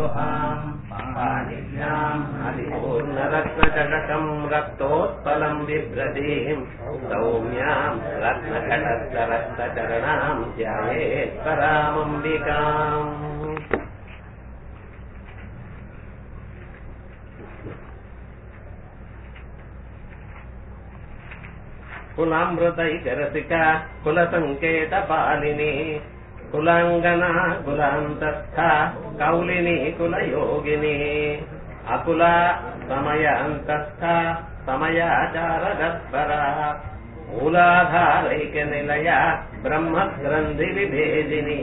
गुहाम् पाणिभ्याम् हरिपूर्णरत्नचषकम् रक्तोत्पलम् बिभ्रतीम् सौम्याम् रत्नघटस्थरक्तचरणाम् ध्यायेत्परामम्बिकाम् कुलामृतैकरसिका कुलसङ्केतपालिनी कुलाङ्गना कुलान्तस्था कौलिनी कुलयोगिनी अकुला समयान्तस्था समयाचारगत्परा मूलाधारैकनिलया ब्रह्मग्रन्थिविभेदिनी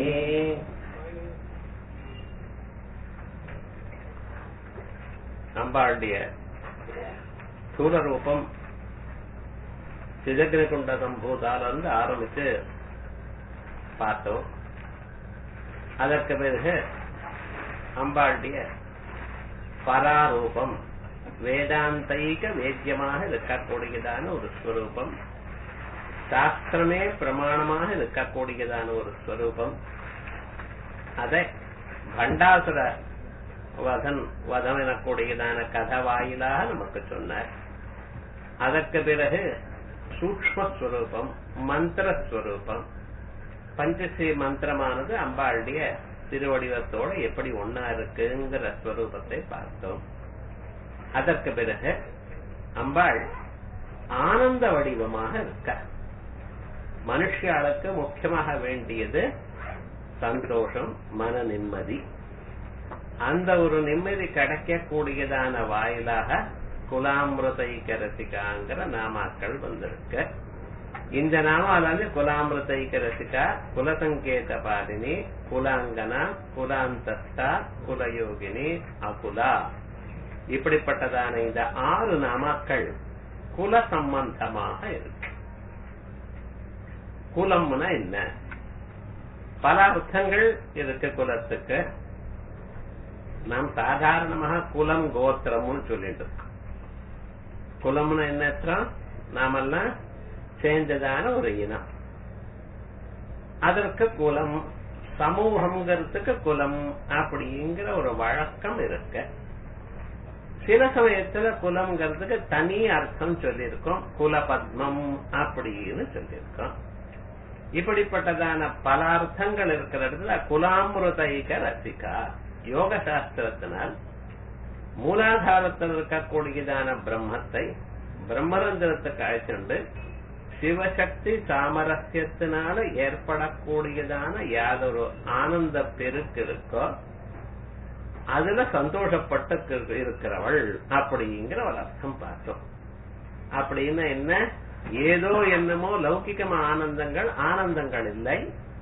அம்பாளுடைய சூழரூபம் சிதகிரிகுண்ட சம்பூதால இருந்து ஆரம்பிச்சு பார்த்தோம் அதற்கு பிறகு அம்பாளுடைய பராரூபம் வேதாந்தைக வேத்தியமாக இருக்கக்கூடியதான ஒரு ஸ்வரூபம் சாஸ்திரமே பிரமாணமாக இருக்கக்கூடியதான ஒரு ஸ்வரூபம் அதை பண்டாசுர வதன் வதம் எனக்கூடியதான கதை வாயிலாக நமக்கு சொன்னார் அதற்கு பிறகு சூக்மஸ்வரூபம் மந்திரஸ்வரூபம் பஞ்சஸ்ரீ மந்திரமானது அம்பாளுடைய திருவடிவத்தோட எப்படி ஒன்னா இருக்குங்கிற ஸ்வரூபத்தை பார்த்தோம் அதற்கு பிறகு அம்பாள் ஆனந்த வடிவமாக இருக்க மனுஷியாளுக்கு முக்கியமாக வேண்டியது சந்தோஷம் மன நிம்மதி அந்த ஒரு நிம்மதி கிடைக்கக்கூடியதான வாயிலாக குலாமிருதைக்க ரசிகாங்கிற நாமாக்கள் வந்திருக்கு இந்த நாமம் அதாவது குலாமிருதைக்க ரசிகா குலசங்கேத பாலினி குலாங்கனா குலாந்தஸ்தா குலயோகினி அகுலா இப்படிப்பட்டதான இந்த ஆறு நாமாக்கள் குல சம்பந்தமாக இருக்கு குலம்னா என்ன பல அர்த்தங்கள் இருக்கு குலத்துக்கு நாம் சாதாரணமாக குலம் கோத்திரம்னு சொல்லிட்டு இருக்கோம் குலம்னு என்ன அர்த்தம் நாமெல்லாம் சேர்ந்ததான ஒரு இனம் அதற்கு குலம் சமூகம்ங்கிறதுக்கு குலம் அப்படிங்கிற ஒரு வழக்கம் இருக்கு சில சமயத்துல குலம்ங்கிறதுக்கு தனி அர்த்தம் சொல்லியிருக்கோம் குலபத்மம் அப்படின்னு சொல்லியிருக்கோம் இப்படிப்பட்டதான பல அர்த்தங்கள் இருக்கிற இடத்துல குலாமிருதைக ரசிகா யோக சாஸ்திரத்தினால் மூலாதாரத்தில் இருக்கக்கூடியதான பிரம்மத்தை பிரம்மரந்திரத்துக்கு அழைச்சிண்டு சிவசக்தி சாமரஸ்யத்தினால ஏற்படக்கூடியதான யாதொரு ஆனந்த பெருக்கு இருக்கோ அதுல சந்தோஷப்பட்டு இருக்கிறவள் அப்படிங்கிற ஒரு அர்த்தம் பார்த்தோம் அப்படின்னா என்ன ஏதோ என்னமோ லௌகிகமா ஆனந்தங்கள் ஆனந்தங்கள் இல்லை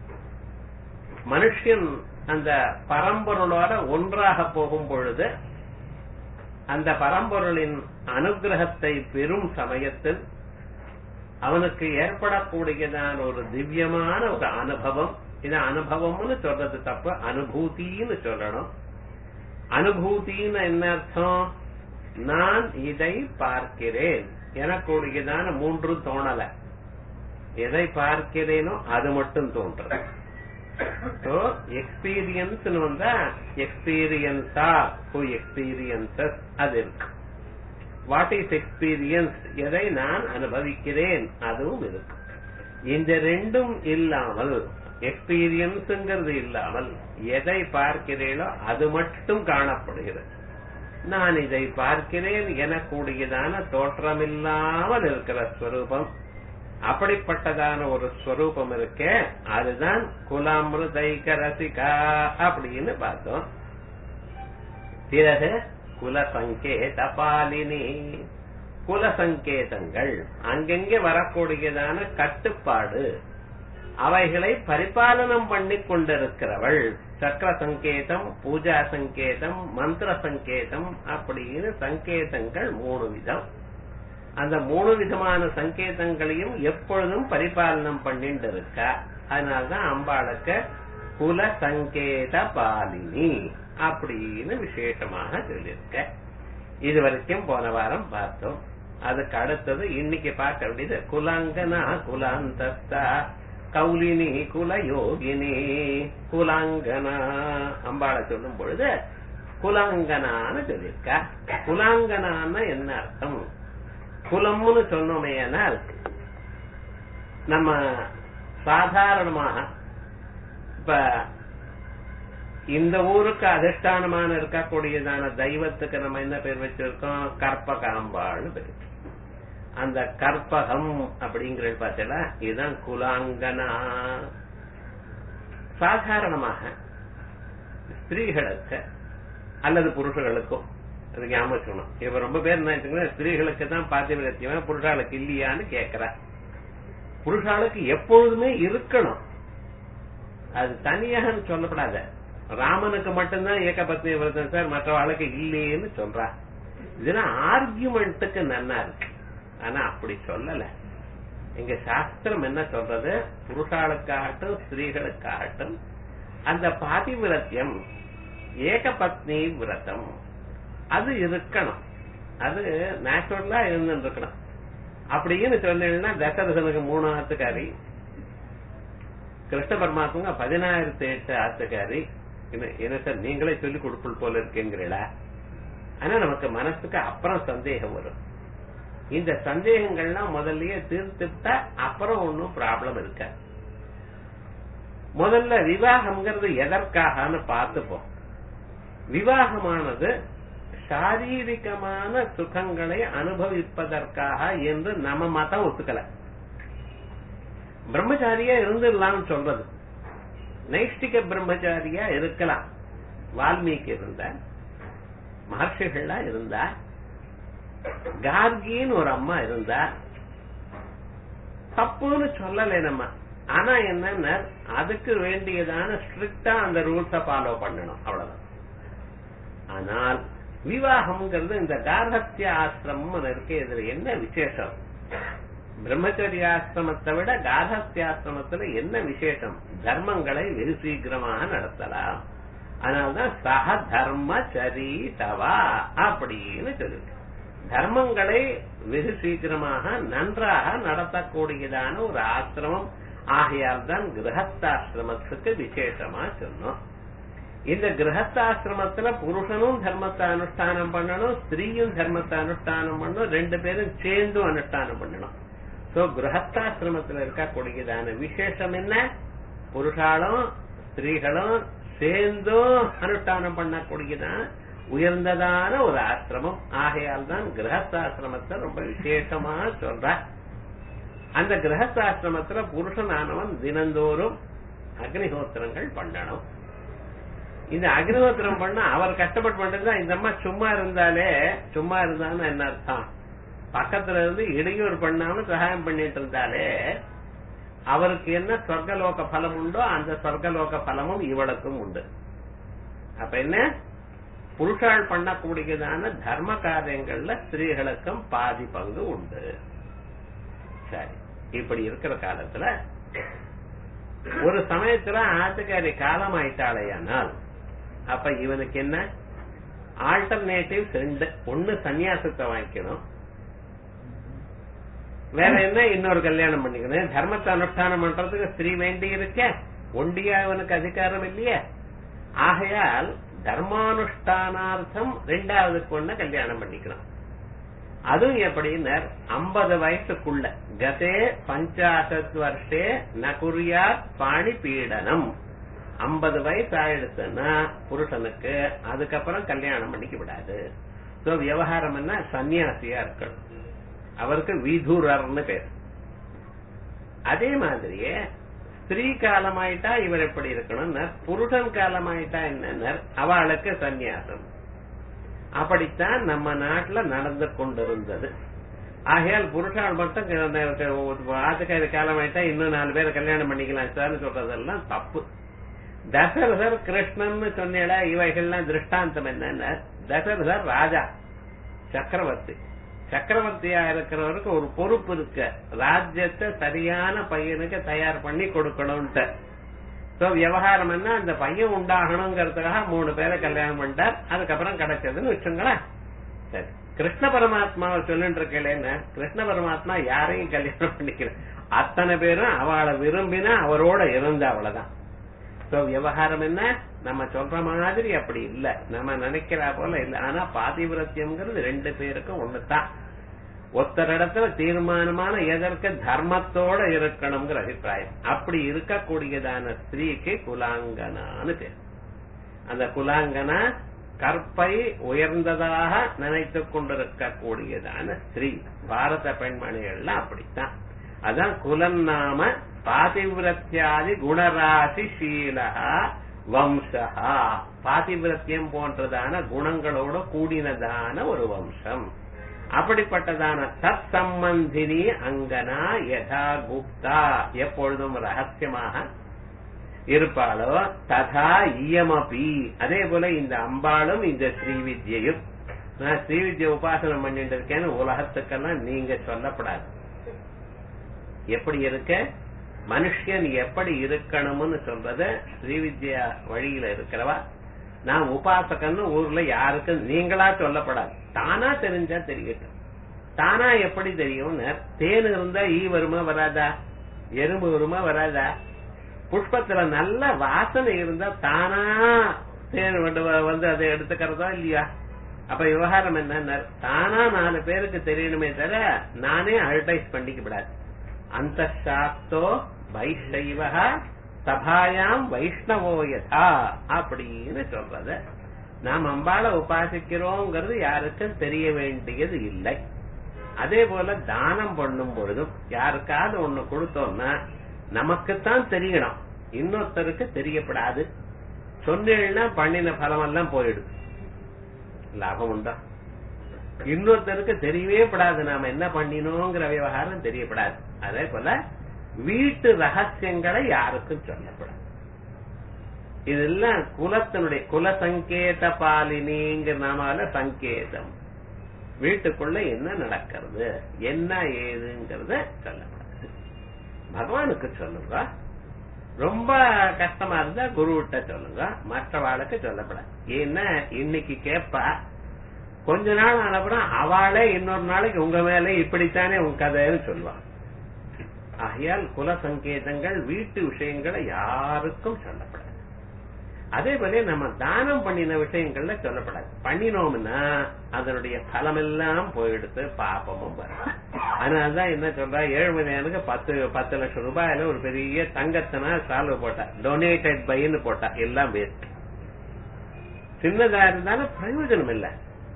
மனுஷன் அந்த பரம்பொருளோட ஒன்றாக போகும் பொழுது அந்த பரம்பொருளின் அனுகிரகத்தை பெறும் சமயத்தில் அவனுக்கு ஏற்படக்கூடியதான ஒரு திவ்யமான ஒரு அனுபவம் இது அனுபவம்னு சொல்றது தப்பு அனுபூதின்னு சொல்லணும் அனுபூதின்னு என்ன அர்த்தம் நான் இதை பார்க்கிறேன் எனக்கூடியதான மூன்று தோணல எதை பார்க்கிறேனோ அது மட்டும் தோன்றது எக்ஸ்பீரியன்ஸ் வந்தா எக்ஸ்பீரியன்ஸா ஹூ எக்ஸ்பீரியன்சஸ் அது இருக்கு வாட் இஸ் எக்ஸ்பீரியன்ஸ் எதை நான் அனுபவிக்கிறேன் அதுவும் இருக்கு இந்த ரெண்டும் இல்லாமல் எக்ஸ்பீரியன்ஸ்ங்கிறது இல்லாமல் எதை பார்க்கிறேனோ அது மட்டும் காணப்படுகிறது நான் இதை பார்க்கிறேன் எனக்கூடியதான தோற்றமில்லாமல் இருக்கிற ஸ்வரூபம் அப்படிப்பட்டதான ஒரு ஸ்வரூபம் இருக்கே அதுதான் குலாமிருதைக ரசிகா அப்படின்னு பார்த்தோம் பிறகு குல சங்கேத பாலினி குல சங்கேதங்கள் அங்கெங்கே வரக்கூடியதான கட்டுப்பாடு அவைகளை பரிபாலனம் பண்ணி கொண்டிருக்கிறவள் சக்கர சங்கேதம் பூஜா சங்கேதம் மந்திர சங்கேதம் அப்படின்னு சங்கேதங்கள் மூணு விதம் அந்த மூணு விதமான சங்கேதங்களையும் எப்பொழுதும் பரிபாலனம் பண்ணிட்டு இருக்கா அதனால்தான் அம்பாளுக்கு குல சங்கேத பாலினி அப்படின்னு விசேஷமாக சொல்லியிருக்க இது வரைக்கும் போன வாரம் பார்த்தோம் அதுக்கு அடுத்தது இன்னைக்கு பார்க்க வேண்டியது குலாங்கனா குலாந்தஸ்தா கௌலினி குலயோகினி குலாங்கனா அம்பாளை சொல்லும் பொழுது குலாங்கனான்னு சொல்லியிருக்கா குலாங்கனான்னா என்ன அர்த்தம் குலம்னு சொன்னோமேனால் நம்ம சாதாரணமாக இப்ப இந்த ஊருக்கு அதிஷ்டானமான இருக்கக்கூடியதான தெய்வத்துக்கு நம்ம என்ன பேர் வச்சிருக்கோம் கற்பகாம்பாள்னு பேர் அந்த கற்பகம் அப்படிங்கிறது பார்த்தீங்களா இதுதான் குலாங்கனா சாதாரணமாக ஸ்திரீகளுக்கு அல்லது புருஷர்களுக்கும் அது ஞாபகம் வச்சுக்கணும் இப்ப ரொம்ப பேர் என்ன வச்சுக்கணும் ஸ்திரீகளுக்கு தான் பாத்தியவரத்தியம் புருஷாளுக்கு இல்லையான்னு கேட்கிறா புருஷாளுக்கு எப்பொழுதுமே இருக்கணும் அது தனியாக சொல்லப்படாத ராமனுக்கு மட்டும்தான் ஏகபத்னி விரதம் சார் மற்ற ஆளுக்கு இல்லையேன்னு சொல்றா இதெல்லாம் ஆர்கியூமெண்ட்டுக்கு நன்னா இருக்கு ஆனா அப்படி சொல்லல எங்க சாஸ்திரம் என்ன சொல்றது புருஷாளுக்காகட்டும் ஸ்திரீகளுக்காகட்டும் அந்த பாதிவிரத்தியம் ஏகபத்னி விரதம் அது இருக்கணும் அது நேச்சுரலா இருந்து இருக்கணும் அப்படின்னு சொன்னீங்கன்னா தசரதனுக்கு மூணு ஆத்துக்காரி கிருஷ்ண பரமாத்மா பதினாயிரத்தி எட்டு ஆத்துக்காரி என்ன சார் நீங்களே சொல்லி கொடுப்பல் போல இருக்கீங்களா ஆனா நமக்கு மனசுக்கு அப்புறம் சந்தேகம் வரும் இந்த சந்தேகங்கள்லாம் முதல்லயே தீர்த்துட்டா அப்புறம் ஒன்னும் ப்ராப்ளம் இருக்க முதல்ல விவாகம்ங்கிறது எதற்காகன்னு பார்த்துப்போம் விவாகமானது சாரீரிகமான சுகங்களை அனுபவிப்பதற்காக என்று நம்ம மதம் ஒத்துக்கல பிரம்மச்சாரியா இருந்துடலாம்னு சொல்றது நைஷ்டிக பிரம்மச்சாரியா இருக்கலாம் வால்மீகி இருந்தா மகர்ஷிகள்லாம் இருந்தா கார்கின்னு ஒரு அம்மா இருந்தா தப்புன்னு சொல்லலை நம்ம ஆனா என்னன்னா அதுக்கு வேண்டியதான ஸ்ட்ரிக்டா அந்த ரூல்ஸ ஃபாலோ பண்ணணும் அவ்வளவுதான் ஆனால் விவாகம்ங்கிறது இந்த கார்ஹத்திய ஆசிரமம் இருக்கு இதுல என்ன விசேஷம் பிரம்மச்சரிய ஆசிரமத்தை விட கார்ஹத்தியாசிரமத்துல என்ன விசேஷம் தர்மங்களை வெகு சீக்கிரமாக நடத்தலாம் அதனால்தான் சக தர்மச்சரீதவா அப்படின்னு சொல்லிருக்கு தர்மங்களை வெகு சீக்கிரமாக நன்றாக நடத்தக்கூடியதான ஒரு ஆசிரமம் ஆகையால் தான் கிரகஸ்தாசிரமத்துக்கு விசேஷமா சொன்னோம் இந்த கிரகஸ்தாசிரமத்துல புருஷனும் தர்மத்தை அனுஷ்டானம் பண்ணணும் ஸ்திரீயும் தர்மத்தை அனுஷ்டானம் பண்ணணும் ரெண்டு பேரும் சேர்ந்தும் அனுஷ்டானம் பண்ணணும் சோ கிரகஸ்தாசிரமத்துல இருக்கக்கூடியதான விசேஷம் என்ன புருஷாலும் ஸ்திரீகளும் சேர்ந்தும் அனுஷ்டானம் பண்ணக்கூடியதான உயர்ந்ததான ஒரு ஆசிரமம் ஆகையால் தான் கிரகஸ்தாசிரமத்தை ரொம்ப விசேஷமா சொல்ற அந்த கிரகஸ்தாசிரமத்துல புருஷனானவன் தினந்தோறும் அக்னிஹோத்திரங்கள் பண்ணணும் இந்த அக்னிஹோத்திரம் பண்ண அவர் கஷ்டப்பட்டு பண்ணிருந்தா இந்த அம்மா சும்மா இருந்தாலே சும்மா இருந்தான்னு என்ன அர்த்தம் பக்கத்துல இருந்து இடையூறு பண்ணாம சகாயம் பண்ணிட்டு இருந்தாலே அவருக்கு என்ன சொர்க்கலோக பலம் உண்டோ அந்த சொர்க்கலோக பலமும் இவளுக்கும் உண்டு அப்ப என்ன புருஷால் பண்ணக்கூடியதான தர்ம காரியங்கள்ல ஸ்திரீகளுக்கும் பாதி பங்கு உண்டு சரி இப்படி இருக்கிற காலத்துல ஒரு சமயத்துல ஆத்துக்காரி காலம் ஆயிட்டாளையானால் அப்ப இவனுக்கு என்ன ஆல்டர்னேட்டிவ் ரெண்டு ஒண்ணு சன்னியாசத்தை வாங்கிக்கணும் வேற என்ன இன்னொரு கல்யாணம் பண்ணிக்கணும் தர்மத்தை அனுஷ்டானம் பண்றதுக்கு ஸ்திரீ வேண்டி இருக்க ஒண்டியா இவனுக்கு அதிகாரம் இல்லையே ஆகையால் தர்மானுஷ்டானார்த்தம் ரெண்டாவது பொண்ண கல்யாணம் பண்ணிக்கணும் அதுவும் எப்படின்னா ஐம்பது வயசுக்குள்ள கதே பஞ்சாசத் வருஷே நகுரியாத் பாணி பீடனம் ஐம்பது வயசு ஆயிடுச்சுன்னா புருஷனுக்கு அதுக்கப்புறம் கல்யாணம் பண்ணிக்க விடாது சோ விவகாரம் என்ன சன்னியாசியா இருக்கணும் அவருக்கு விதுரர்னு பேர் அதே மாதிரியே ஸ்திரீ காலமாயிட்டா இவர் எப்படி இருக்கணும்னா புருஷன் காலமாயிட்டா என்ன அவளுக்கு சந்நியாசம் அப்படித்தான் நம்ம நாட்டுல நடந்து கொண்டிருந்தது ஆகையால் புருஷால் மட்டும் ஆத்துக்காரி காலமாயிட்டா இன்னும் நாலு பேர் கல்யாணம் பண்ணிக்கலாம் சார்னு சொல்றதெல்லாம் தப்பு தசரதர் கிருஷ்ணன் சொன்னேடா இவைகள்லாம் திருஷ்டாந்தம் என்னன்னா தசரதர் ராஜா சக்கரவர்த்தி சக்கரவர்த்தியா இருக்கிறவருக்கு ஒரு பொறுப்பு இருக்கு ராஜ்யத்தை சரியான பையனுக்கு தயார் பண்ணி கொடுக்கணும்ட்டு சோ விவகாரம் என்ன அந்த பையன் உண்டாகணுங்கிறதுக்காக மூணு பேரை கல்யாணம் பண்ணிட்டார் அதுக்கப்புறம் கிடைச்சதுன்னு வச்சுங்களேன் சரி கிருஷ்ண பரமாத்மாவை சொல்லிட்டு இருக்கேன்னு கிருஷ்ண பரமாத்மா யாரையும் கல்யாணம் பண்ணிக்கல அத்தனை பேரும் அவளை விரும்பினா அவரோட இருந்த அவ்வளவுதான் சோ விவகாரம் என்ன நம்ம சொல்ற மாதிரி அப்படி இல்ல நம்ம நினைக்கிறா போல இல்ல ஆனா பாதிவிரத்தியம்ங்கிறது ரெண்டு பேருக்கும் ஒண்ணுதான் ஒருத்தர் இடத்துல தீர்மானமான எதற்கு தர்மத்தோட இருக்கணுங்கிற அபிப்பிராயம் அப்படி இருக்கக்கூடியதான ஸ்திரீக்கு குலாங்கனான்னு பேர் அந்த குலாங்கனா கற்பை உயர்ந்ததாக நினைத்துக் கொண்டிருக்கக்கூடியதான ஸ்திரீ பாரத பெண்மணிகள்லாம் அப்படித்தான் அதான் குலன் நாம பாதிவிரத்தியாதி குணராசி சீலகா வம்சா பாதிவிரத்தியம் போன்றதான குணங்களோட கூடினதான ஒரு வம்சம் அப்படிப்பட்டதான தத் சம்பந்தினி அங்கனா யதா குப்தா எப்பொழுதும் ரகசியமாக இருப்பாளோ ததா இயமபி அதே போல இந்த அம்பாளும் இந்த ஸ்ரீவித்யையும் நான் ஸ்ரீவித்ய உபாசனம் பண்ணிட்டு இருக்கேன்னு உலகத்துக்கெல்லாம் நீங்க சொல்லப்படாது எப்படி இருக்க மனுஷன் எப்படி இருக்கணும்னு சொல்றத ஸ்ரீவித்யா வழியில இருக்கிறவா நான் உபாசகன்னு ஊர்ல யாருக்கும் நீங்களா சொல்லப்படாது தானா தெரிஞ்சா தெரியட்டும் தானா எப்படி தெரியும் தேன் இருந்தா ஈ வருமா வராதா எறும்பு வருமா வராதா புஷ்பத்துல நல்ல வாசனை இருந்தா தானா தேன் வந்து அதை எடுத்துக்கிறதா இல்லையா அப்ப விவகாரம் என்ன தானா நாலு பேருக்கு தெரியணுமே தவிர நானே அட்வைஸ் பண்ணிக்க கூடாது அந்த சாஸ்தோ வைஷ்ணவ சபாயாம் வைஷ்ணவோ யதா அப்படின்னு சொல்றத நாம் அம்பாளை உபாசிக்கிறோங்கிறது யாருக்கும் தெரிய வேண்டியது இல்லை அதே போல தானம் பண்ணும் பொழுதும் யாருக்காவது ஒண்ணு கொடுத்தோம்னா நமக்குத்தான் தெரியணும் இன்னொருத்தருக்கு தெரியப்படாது சொன்னீங்கன்னா பண்ணின பலம் எல்லாம் போயிடும் லாபம் உண்டா இன்னொருத்தருக்கு தெரியவே படாது நாம என்ன பண்ணினோங்கிற விவகாரம் தெரியப்படாது அதே போல வீட்டு ரகசியங்களை யாருக்கும் சொல்லப்படாது இதெல்லாம் குலத்தினுடைய குல சங்கேத பாலினிங்கிற நாமால சங்கேதம் வீட்டுக்குள்ள என்ன நடக்கிறது என்ன ஏதுங்கிறத சொல்லப்படாது பகவானுக்கு சொல்லுங்க ரொம்ப கஷ்டமா இருந்தா குருவிட்ட சொல்லுங்க மற்றவாளுக்கு சொல்லப்படாது ஏன்னா இன்னைக்கு கேப்பா கொஞ்ச நாள் ஆனப்புறம் அவளே இன்னொரு நாளைக்கு உங்க மேல இப்படித்தானே உங்க கதைன்னு சொல்லுவான் ஆகையால் குல சங்கேதங்கள் வீட்டு விஷயங்களை யாருக்கும் சொல்லப்படாது அதே போல நம்ம தானம் பண்ணின விஷயங்கள்ல சொல்லப்படாது பண்ணினோம்னா அதனுடைய பலம் எல்லாம் போயிடுத்து பாப்பமும் வரும் அதனாலதான் என்ன சொல்றா ஏழ்மதியானுக்கு பத்து பத்து லட்சம் ரூபாயில ஒரு பெரிய தங்கத்தனா சால்வ் போட்டா டொனேட்டட் பைன்னு போட்டா எல்லாம் வேஸ்ட் சின்னதா இருந்தாலும் பிரயோஜனம் இல்லை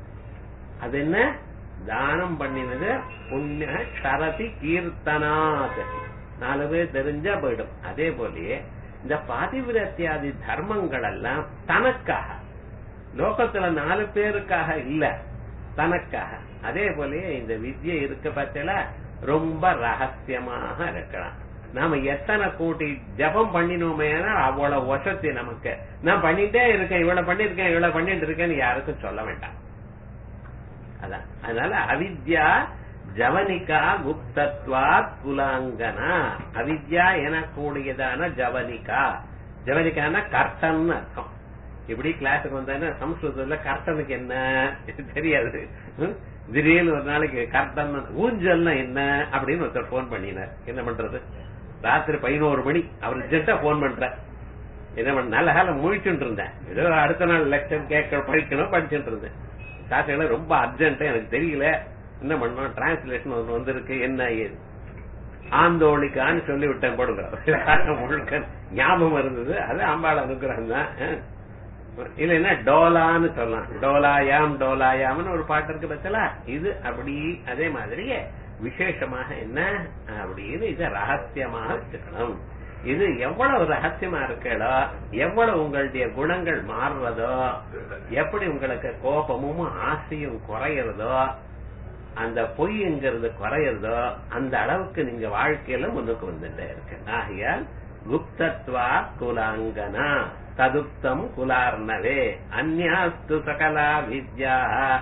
அது என்ன தானம் பண்ணினது புண்ணிய சரதி கீர்த்தனாத் நாலு பேர் தெரிஞ்சா போயிடும் அதே போலயே இந்த பாதிவிரத்தியாதி தர்மங்கள் எல்லாம் தனக்காக லோகத்துல நாலு பேருக்காக இல்ல தனக்காக அதே போலயே இந்த வித்யை இருக்க பட்சல ரொம்ப ரகசியமாக இருக்கலாம் நாம எத்தனை கூட்டி ஜபம் பண்ணினோமேனா அவ்வளவு வசதி நமக்கு நான் பண்ணிட்டே இருக்கேன் இவ்வளவு பண்ணிருக்கேன் இவ்வளவு பண்ணிட்டு இருக்கேன்னு யாருக்கும் சொல்ல வேண்டாம் அதான் அதனால அவித்யா ஜவனிகா குப்தத்வாத் குலாங்கனா அவித்யா எனக்கூடியதான ஜவனிகா ஜவனிகான கர்த்தன் அர்த்தம் இப்படி கிளாஸுக்கு வந்தானே சம்ஸ்கிருதத்துல கர்த்தனுக்கு என்ன தெரியாது திடீர்னு ஒரு நாளைக்கு கர்த்தன் ஊஞ்சல்னா என்ன அப்படின்னு ஒருத்தர் போன் பண்ணினார் என்ன பண்றது ராத்திரி பதினோரு மணி அவர் ஜெட்டா போன் பண்ற என்ன பண்ண நல்ல காலம் முழிச்சுட்டு இருந்தேன் ஏதோ அடுத்த நாள் லெக்சர் கேட்க படிக்கணும் படிச்சுட்டு இருந்தேன் சாட்சிகளை ரொம்ப அர்ஜென்ட் எனக்கு தெரியல என்ன பண்ணோம் டிரான்ஸ்லேஷன் ஒன்று வந்திருக்கு என்ன ஏது ஆந்தோளிக்கான்னு சொல்லி விட்டேன் போடுங்க முழுக்க ஞாபகம் இருந்தது அது அம்பாள் அனுக்குறாங்க இல்லைன்னா டோலான்னு சொல்லலாம் டோலாயாம் டோலாயாம்னு ஒரு பாட்டு இருக்கு பத்தலா இது அப்படி அதே மாதிரியே விசேஷமாக என்ன அப்படின்னு இதை ரகசியமாக வச்சுக்கணும் இது எவ்வளவு ரகசியமா இருக்கோ எவ்வளவு உங்களுடைய குணங்கள் மாறுறதோ எப்படி உங்களுக்கு கோபமும் ஆசையும் குறையறதோ அந்த பொய்ங்கிறது குறையறதோ அந்த அளவுக்கு நீங்க வாழ்க்கையில முன்னுக்கு வந்துட்டே இருக்கு ஆகையால் குப்தத்வா குலாங்கனா ததுப்தம் குலார்ணவே அந்யாஸ்து சகலா வித்யா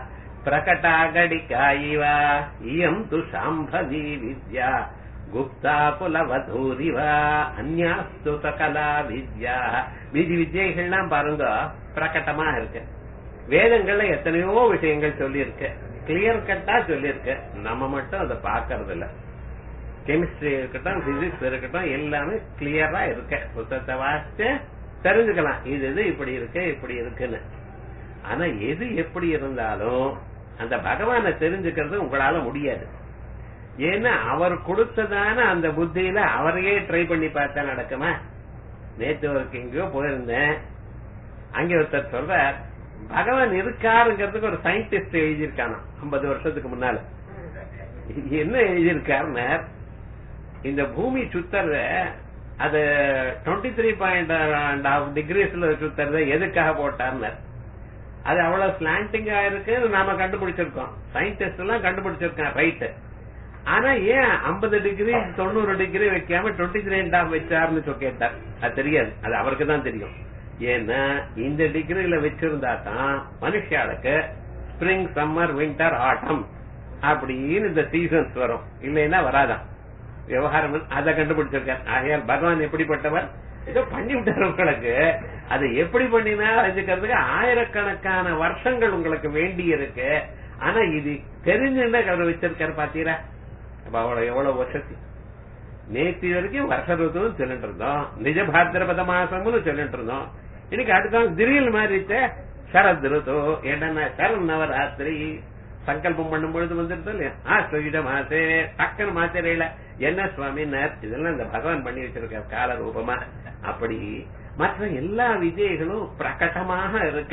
பிரகட்டாகடிகா இவ இயம் து சாம்பவி வித்யா குப்தா குலவதூரிவா அந்யாஸ்து சகலா வித்யா மீதி வித்யைகள்லாம் பாருங்க பிரகட்டமா இருக்கு வேதங்கள்ல எத்தனையோ விஷயங்கள் சொல்லியிருக்கு கிளியர் கட்டா சொல்லியிருக்கு நம்ம மட்டும் அதை பாக்கறது இல்ல கெமிஸ்ட்ரி இருக்கட்டும் பிசிக்ஸ் இருக்கட்டும் எல்லாமே கிளியரா இருக்கு புத்தகத்தை வாசிச்சு தெரிஞ்சுக்கலாம் இது இது இப்படி இருக்கு இப்படி இருக்குன்னு ஆனா எது எப்படி இருந்தாலும் அந்த பகவானை தெரிஞ்சுக்கிறது உங்களால முடியாது ஏன்னா அவர் கொடுத்ததான அந்த புத்தியில அவரையே ட்ரை பண்ணி பார்த்தா நடக்குமா நேத்து ஒருக்கு எங்கேயோ போயிருந்தேன் அங்க ஒருத்தர் சொல்ற பகவான் இருக்காருங்கிறதுக்கு ஒரு சயின்டிஸ்ட் எழுதியிருக்கானா ஐம்பது வருஷத்துக்கு முன்னால என்ன எழுதியிருக்காருன்னு இந்த பூமி சுத்தறத அது டுவெண்ட்டி த்ரீ பாயிண்ட் ஆஃப் டிகிரிஸ்ல சுத்தறத எதுக்காக போட்டார்னர் அது அவ்வளவு ஸ்லாண்டிங்கா இருக்கு நாம கண்டுபிடிச்சிருக்கோம் சயின்டிஸ்ட் எல்லாம் கண்டுபிடிச்சிருக்கேன் ரைட்டு ஆனா ஏன் ஐம்பது டிகிரி தொண்ணூறு டிகிரி வைக்காம டுவெண்ட்டி த்ரீ அண்ட் ஆஃப் வச்சாருன்னு சொல்லி கேட்டார் அது தெரியாது அது அவருக்கு தான் தெரியும் ஏன்னா இந்த டிகிரியில வச்சிருந்தா தான் மனுஷாளுக்கு ஸ்பிரிங் சம்மர் வின்டர் ஆட்டம் அப்படின்னு இந்த சீசன்ஸ் வரும் இல்லைன்னா வராதான் விவகாரம் அதை கண்டுபிடிச்சிருக்கார் ஆகையால் பகவான் எப்படிப்பட்டவர் ஏதோ பண்ணி விட்டார் உங்களுக்கு அதை எப்படி பண்ணினா அறிஞ்சுக்கிறதுக்கு ஆயிரக்கணக்கான வருஷங்கள் உங்களுக்கு வேண்டி இருக்கு ஆனா இது தெரிஞ்சுன்னா அவர் வச்சிருக்காரு பாத்தீரா அப்ப அவ்வளவு எவ்வளவு வசதி நேற்று வரைக்கும் வருஷ ருத்துவும் சொல்லிட்டு இருந்தோம் நிஜ பாத்திரபத மாசம்னு சொல்லிட்டு இருந்தோம் இன்னைக்கு அடுத்த திடீர்னு மாறிச்ச சரத் ருத்து என்னன்னா சரண் நவராத்திரி சங்கல்பம் பண்ணும் பொழுது வந்துருது இல்லையா ஆஸ்வகிட மாசே டக்குன்னு மாத்திரையில என்ன சுவாமினர் இதெல்லாம் இந்த பகவான் பண்ணி வச்சிருக்க கால ரூபமா அப்படி மற்ற எல்லா விஜயங்களும் பிரகடமாக இருக்க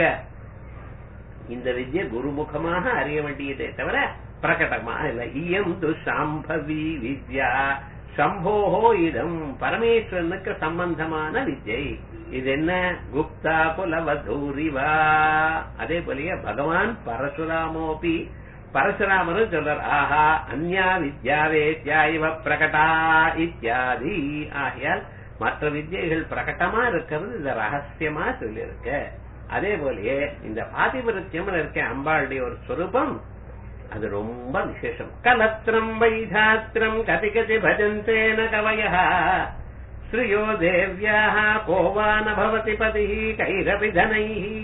இந்த வித்யை குருமுகமாக அறிய வேண்டியதே தவிர பிரகடமா இல்ல இயம் து சாம்பவி வித்யா சம்போஹோ இடம் பரமேஸ்வரனுக்கு சம்பந்தமான வித்யை இது என்ன குப்தா புலவதூரிவா அதே போலயே பகவான் பரசுராமோபி பரசுராமரும் சொல்றார் ஆஹா அந்யா வித்யாவேத்யா இவ பிரகடா இத்தியாதி ஆகையால் மற்ற வித்யைகள் பிரகட்டமா இருக்கிறது இந்த ரகசியமா சொல்லியிருக்க அதே போலயே இந்த பாதிபரித்தியம் இருக்க அம்பாளுடைய ஒரு ஸ்வரூபம் அது ரொம்ப விசேஷம் கலத்திரம் வைதாத்திரம் கதி கதி பஜந்தேன கவய ஸ்ரீயோ தேவ்யா கோவான பவதி பதி கைரபி தனை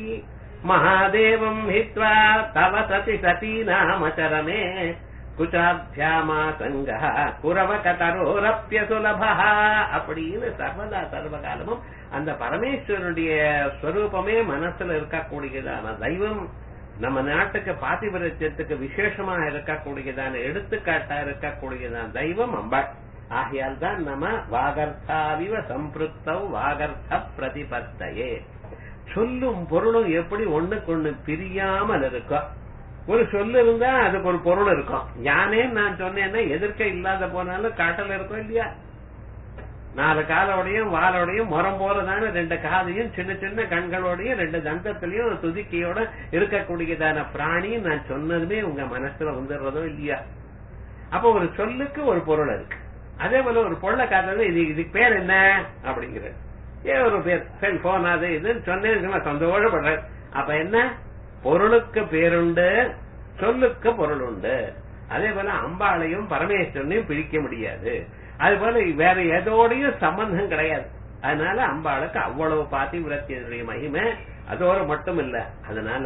மகாதேவம் ஹித்வா தவ சதி சதி நாமச்சரமே குச்சாபியாமா சங்க குரவ கதரோரப்பிய சுலபா அப்படின்னு சர்வதா சர்வகாலமும் அந்த பரமேஸ்வரனுடைய ஸ்வரூபமே மனசுல இருக்கக்கூடியதான தெய்வம் நம்ம நாட்டுக்கு பாத்திபரத்தியத்துக்கு விசேஷமா இருக்கக்கூடியதான எடுத்துக்காட்டா இருக்கக்கூடியதான தெய்வம் அம்பாள் ஆகையால் தான் நம்ம வாகர்த்தாவிவ சம்பிருத்தவ் வாகர்த்த பிரதிபத்தையே சொல்லும் பொருளும் எப்படி ஒண்ணுக்கு ஒண்ணு பிரியாமல் இருக்கும் ஒரு சொல்லு இருந்தா அதுக்கு ஒரு பொருள் இருக்கும் யானே நான் சொன்னேன்னா எதிர்க்க இல்லாத போனாலும் காட்டல இருக்கும் இல்லையா நாலு காலோடையும் வாலோடையும் முறம் போறதான ரெண்டு காதையும் சின்ன சின்ன கண்களோடையும் ரெண்டு தந்தத்திலையும் துதிக்கையோட இருக்கக்கூடியதான பிராணி நான் சொன்னதுமே உங்க மனசுல வந்துடுறதோ இல்லையா அப்போ ஒரு சொல்லுக்கு ஒரு பொருள் இருக்கு அதே போல ஒரு பொருளை காட்டுறது இது இதுக்கு பேர் என்ன அப்படிங்கிறது ஏ ஒரு பேர் செல்போன் அது இதுன்னு சொன்னேன் சந்தோஷப்படுறேன் அப்ப என்ன பொருளுக்கு பேருண்டு சொல்லுக்கு பொருள் உண்டு அதே போல அம்பாளையும் பரமேஸ்வரனையும் பிரிக்க முடியாது அது போல வேற எதோடையும் சம்பந்தம் கிடையாது அதனால அம்பாளுக்கு அவ்வளவு பாத்திவிரத்தியனுடைய மகிமை அதோட மட்டும் இல்ல அதனால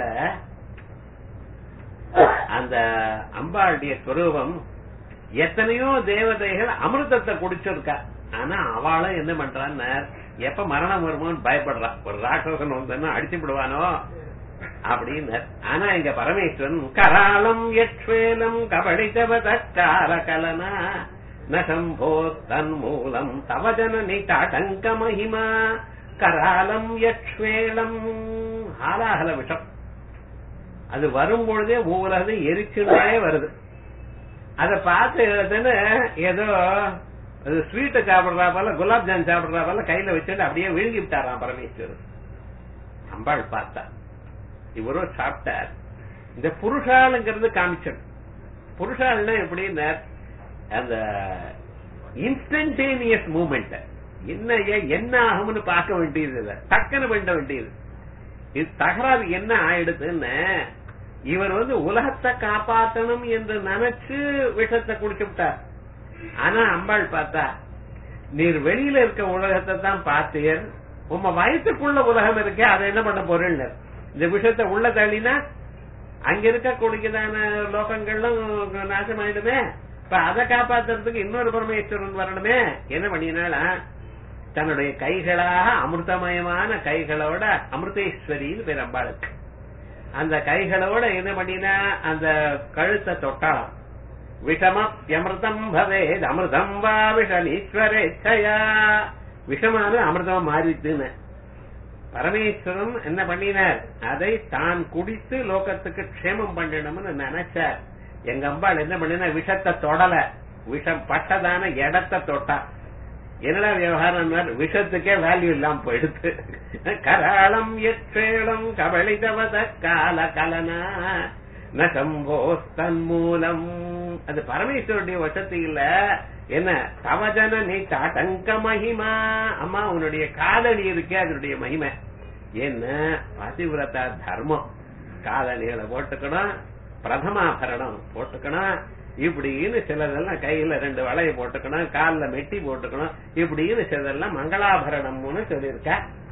அந்த அம்பாளுடைய ஸ்வரூபம் எத்தனையோ தேவதைகள் அமிர்தத்தை குடிச்சிருக்கா ஆனா அவளும் என்ன பண்றான்னு எப்ப மரணம் வருமோன்னு பயப்படுறா ஒரு ராட்சசன் வந்தா அடிச்சு விடுவானோ அப்படின்னு ஆனா இங்க பரமேஸ்வரன் கராளம் யக்ஷ்வேலம் கபடிதவதார கலனா நசம்போ தன்மூலம் தவ ஜனனி டாடங்க மகிமா கராலம் யக்ஷ்வேலம் ஆலாகல விஷம் அது வரும் பொழுதே மூலது எரிச்சுட்டே வருது அத பார்த்து எழுதுன்னு ஏதோ அது ஸ்வீட்டை சாப்பிடுறா போல குலாப் ஜான் சாப்பிடுறா போல கையில வச்சுட்டு அப்படியே விழுங்கி விட்டாராம் பரமேஸ்வரர் அம்பாள் பார்த்தா இவரோ சாப்பிட்டார் இந்த புருஷாளுங்கிறது காமிச்சல் புருஷாள்னா எப்படின்னா அந்த இன்ஸ்டன்டேனியஸ் மூமெண்ட் என்ன ஏன் என்ன ஆகும்னு பார்க்க வேண்டியது இல்ல டக்குன்னு பண்ண வேண்டியது இது தகராறு என்ன ஆயிடுதுன்னு இவர் வந்து உலகத்தை காப்பாற்றணும் என்று நினைச்சு விஷத்தை குடிச்சு விட்டார் ஆனா அம்பாள் பார்த்தா நீர் வெளியில இருக்க உலகத்தை தான் பார்த்தீர் உங்க வயசுக்குள்ள உலகம் இருக்கே அதை என்ன பண்ண போறேன்னு இந்த விஷயத்தை உள்ள தள்ளினா அங்க இருக்கக்கூடியதான லோகங்களும் நாசமாயிடுமே இப்ப அதை காப்பாத்துறதுக்கு இன்னொரு பரமேஸ்வரன் வரணுமே என்ன பண்ணினால தன்னுடைய கைகளாக அமிர்தமயமான கைகளோட அமிர்தேஸ்வரின்னு பேர் அம்பாளுக்கு அந்த கைகளோட என்ன பண்ணினா அந்த கழுத்தை தொட்டாலாம் விஷமப்யமிருதம் பவேத் அமிர்தம் வா விஷமீஸ்வரேச்சயா விஷமானது அமிர்தமா மாறிட்டுன்னு பரமேஸ்வரன் என்ன பண்ணினார் அதை தான் குடித்து லோகத்துக்கு க்ஷேமம் பண்ணணும்னு நினைச்சார் எங்க அம்பாள் என்ன பண்ணினா விஷத்தை தொடல விஷம் பட்டதான இடத்தை தொட்டா என்னடா விவகாரம் விஷத்துக்கே வேல்யூ இல்லாம போயிடுது கராளம் எற்றேளம் கபளிதவத கால கலனா நசம்போஸ்தன் மூலம் அது பரமேஸ்வருடைய வசத்து இல்ல என்ன தவஜன நீ தாட்டங்க மகிமா அம்மா உன்னுடைய காதலி இருக்கே அதனுடைய மகிமை என்ன பதிவிரதா தர்மம் காதலிகளை போட்டுக்கணும் பிரதமாபரணம் போட்டுக்கணும் இப்படின்னு சிலதெல்லாம் கையில ரெண்டு வளைய போட்டுக்கணும் காலில் மெட்டி போட்டுக்கணும் இப்படின்னு சிலதெல்லாம் மங்களாபரணம்னு சொல்லியிருக்க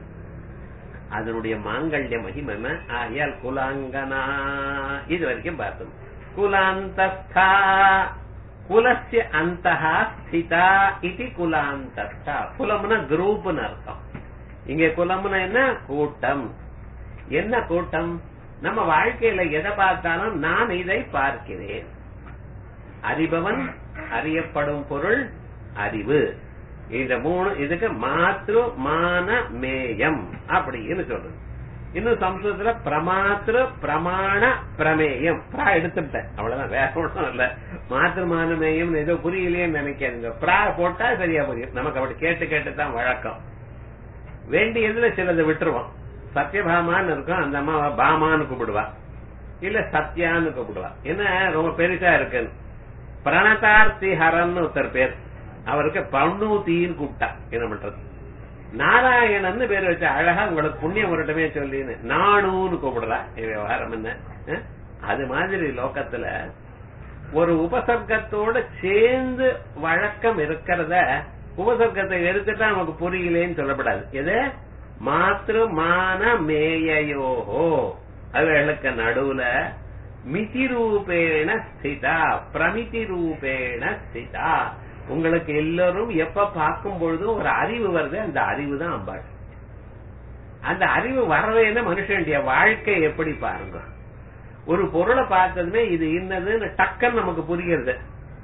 அதனுடைய மாங்கல்ய மகிமை ஆகியால் குலாங்கனா இது வரைக்கும் பார்த்தோம் குலாந்தஸ்தா குலசிய அந்தஹா ஸ்திதா இது குலாந்தஸ்தா குலம்னா குரூப்னு அர்த்தம் இங்க குலம்னா என்ன கூட்டம் என்ன கூட்டம் நம்ம வாழ்க்கையில எதை பார்த்தாலும் நான் இதை பார்க்கிறேன் அறிபவன் அறியப்படும் பொருள் அறிவு இந்த மூணு இதுக்கு மாத்ரு மான மேயம் அப்படின்னு சொல்றது இன்னும் சம்ஸ்கிருதத்துல பிரமாத்திரு பிரமாண பிரமேயம் பிரா எடுத்துட்டேன் அவ்வளவுதான் வேற ஒன்றும் இல்ல மாத்திரு மானமேயம் ஏதோ புரியலையேன்னு நினைக்காதுங்க பிரா போட்டா சரியா புரியும் நமக்கு அப்படி கேட்டு கேட்டு தான் வழக்கம் வேண்டியதுல சிலதை விட்டுருவோம் சத்யபாமான்னு இருக்கும் அந்த அம்மாவை பாமான்னு கூப்பிடுவா இல்ல சத்யான்னு கூப்பிடுவா என்ன ரொம்ப பெருசா இருக்குன்னு பிரணதார்த்தி ஹரன் ஒருத்தர் பேர் அவருக்கு பன்னூத்தின்னு கூப்பிட்டா என்ன பண்றது நாராயணன் பேர் வச்ச அழகா உங்களுக்கு புண்ணியம் வரட்டுமே சொல்லின்னு நானுன்னு கூப்பிடுறா விவகாரம் என்ன அது மாதிரி லோகத்துல ஒரு உபசர்க்கத்தோட சேர்ந்து வழக்கம் இருக்கிறத உபசர்க்கத்தை எடுத்துட்டா நமக்கு புரியலேன்னு சொல்லப்படாது எது மாத்திரு மான மேயோஹோ அவைகளுக்கு நடுவுல மிதி ரூபேண ஸ்திதா பிரமிதி ரூபேண ஸ்திதா உங்களுக்கு எல்லாரும் எப்ப பார்க்கும் பொழுதும் ஒரு அறிவு வருது அந்த அறிவு தான் அம்பாள் அந்த அறிவு வரவேன்னு மனுஷனுடைய வாழ்க்கை எப்படி பாருங்க ஒரு பொருளை பார்த்ததுமே இது இன்னதுன்னு டக்குன்னு நமக்கு புரியுறது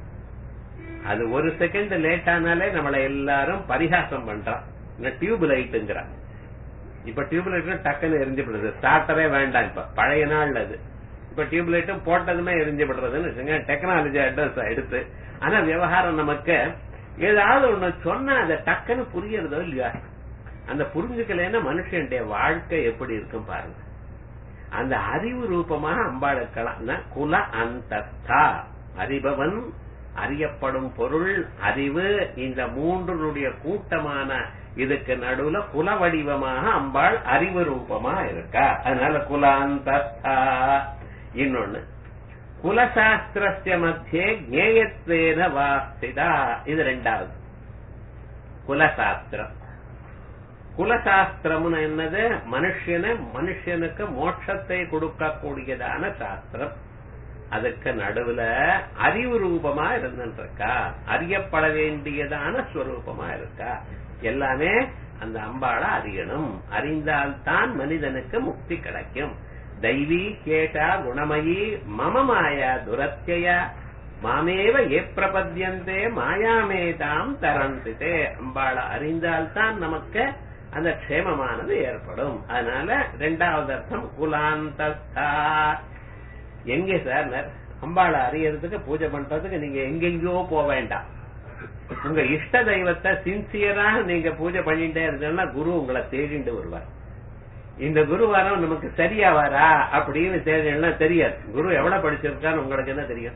அது ஒரு செகண்ட் லேட் ஆனாலே நம்மளை எல்லாரும் பரிகாசம் பண்றான் டியூப் லைட்டுங்கிறான் இப்ப டியூப் லைட் டக்குன்னு எரிஞ்சுப்படுறது ஸ்டார்டரே வேண்டாம் இப்ப பழைய நாள் அது இப்ப டியூப் லைட்டும் போட்டதுமே எரிஞ்சுபடுறதுன்னு வச்சுங்க டெக்னாலஜி அட்வான்ஸ் ஆயிடுத்து ஆனா விவகாரம் நமக்கு ஏதாவது ஒண்ணு சொன்னா அதை டக்குன்னு புரியறதோ இல்லையா அந்த புரிஞ்சுக்கலன்னா மனுஷனுடைய வாழ்க்கை எப்படி இருக்கும் பாருங்க அந்த அறிவு ரூபமாக அம்பாளுக்கலாம் குல அந்தஸ்தா அறிபவன் அறியப்படும் பொருள் அறிவு இந்த மூன்றுடைய கூட்டமான இதுக்கு நடுவுல குல வடிவமாக அம்பாள் அறிவு ரூபமா இருக்கா அதனால குலாந்தஸ்தா இன்னொன்னு குலசாஸ்திரஸ்ய மத்தியே ஜேயத்வேன வாஸ்திதா இது ரெண்டாவது குலசாஸ்திரம் குலசாஸ்திரம்னு என்னது மனுஷன மனுஷனுக்கு மோட்சத்தை கொடுக்கக்கூடியதான சாஸ்திரம் அதுக்கு நடுவுல அறிவு ரூபமா இருந்துருக்கா அறியப்பட வேண்டியதான ஸ்வரூபமா இருக்கா எல்லாமே அந்த அம்பாளை அறியணும் அறிந்தால்தான் மனிதனுக்கு முக்தி கிடைக்கும் தைவி கேட்டா குணமயி மம மாயா துரத்தியா மாமேவ ஏ பிரபத்தியந்தே மாயாமேதாம் தரந்திதே அம்பாளை அறிந்தால்தான் நமக்கு அந்த க்ஷேமமானது ஏற்படும் அதனால ரெண்டாவது அர்த்தம் குலாந்தஸ்தா எங்க சார் அம்பாளை அறியறதுக்கு பூஜை பண்றதுக்கு நீங்க எங்கெங்கயோ போக வேண்டாம் உங்க இஷ்ட தெய்வத்தை சின்சியரா நீங்க பூஜை பண்ணிட்டே இருந்தீங்கன்னா குரு உங்களை தேடிண்டு வருவார் இந்த குரு வாரம் நமக்கு சரியா வரா அப்படின்னு தேடினா தெரியாது குரு எவ்வளவு படிச்சிருக்கான்னு உங்களுக்கு என்ன தெரியும்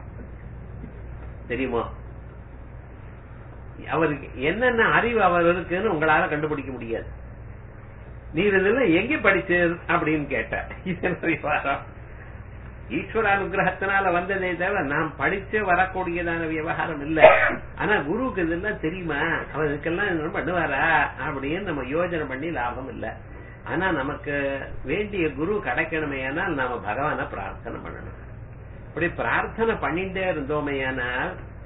தெரியுமா அவருக்கு என்னென்ன அறிவு அவர் இருக்குன்னு உங்களால கண்டுபிடிக்க முடியாது நீர் இதெல்லாம் எங்க படிச்சு அப்படின்னு கேட்ட விவகாரம் ஈஸ்வர அனுகிரகத்தினால வந்ததே தவிர நாம் படிச்சு வரக்கூடியதான விவகாரம் இல்ல ஆனா குருவுக்கு இதெல்லாம் தெரியுமா அவர் இதுக்கெல்லாம் பண்ணுவாரா அப்படின்னு நம்ம யோஜனை பண்ணி லாபம் இல்ல ஆனா நமக்கு வேண்டிய குரு கிடைக்கணுமே ஆனால் நாம பகவான பிரார்த்தனை பண்ணணும் இப்படி பிரார்த்தனை பண்ணிட்டே இருந்தோமே ஆனால்